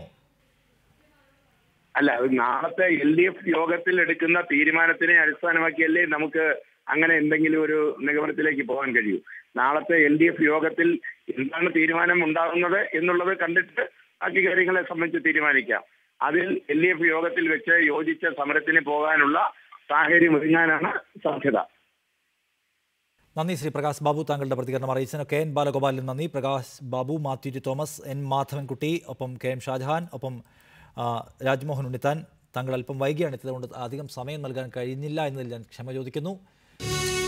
അല്ല അത് നാളത്തെ എൽ ഡി എഫ് യോഗത്തിൽ എടുക്കുന്ന തീരുമാനത്തിനെ അടിസ്ഥാനമാക്കിയല്ലേ നമുക്ക് അങ്ങനെ എന്തെങ്കിലും ഒരു നിഗമനത്തിലേക്ക് പോകാൻ കഴിയൂ നാളത്തെ എൽ ഡി എഫ് യോഗത്തിൽ എന്താണ് തീരുമാനം ഉണ്ടാകുന്നത് എന്നുള്ളത് കണ്ടിട്ട് ബാക്കി കാര്യങ്ങളെ സംബന്ധിച്ച് തീരുമാനിക്കാം അതിൽ എൽ ഡി എഫ് യോഗത്തിൽ വെച്ച് യോജിച്ച സമരത്തിന് പോകാനുള്ള സാഹചര്യം ഒരുങ്ങാനാണ് സാധ്യത നന്ദി ശ്രീ പ്രകാശ് ബാബു താങ്കളുടെ പ്രതികരണം അറിയിച്ചതിന് കെ എൻ ബാലഗോപാലിന് നന്ദി പ്രകാശ് ബാബു മാത്യു ടി തോമസ് എൻ മാധവൻകുട്ടി ഒപ്പം കെ എം ഷാജഹാൻ ഒപ്പം ആ, രാജ്മോഹൻ ഉണ്ണിത്താൻ താങ്കൾ അല്പം വൈകിയാണ് എത്തിയതുകൊണ്ട് അധികം സമയം നൽകാൻ കഴിഞ്ഞില്ല എന്നതിൽ ഞാൻ ക്ഷമ ചോദിക്കുന്നു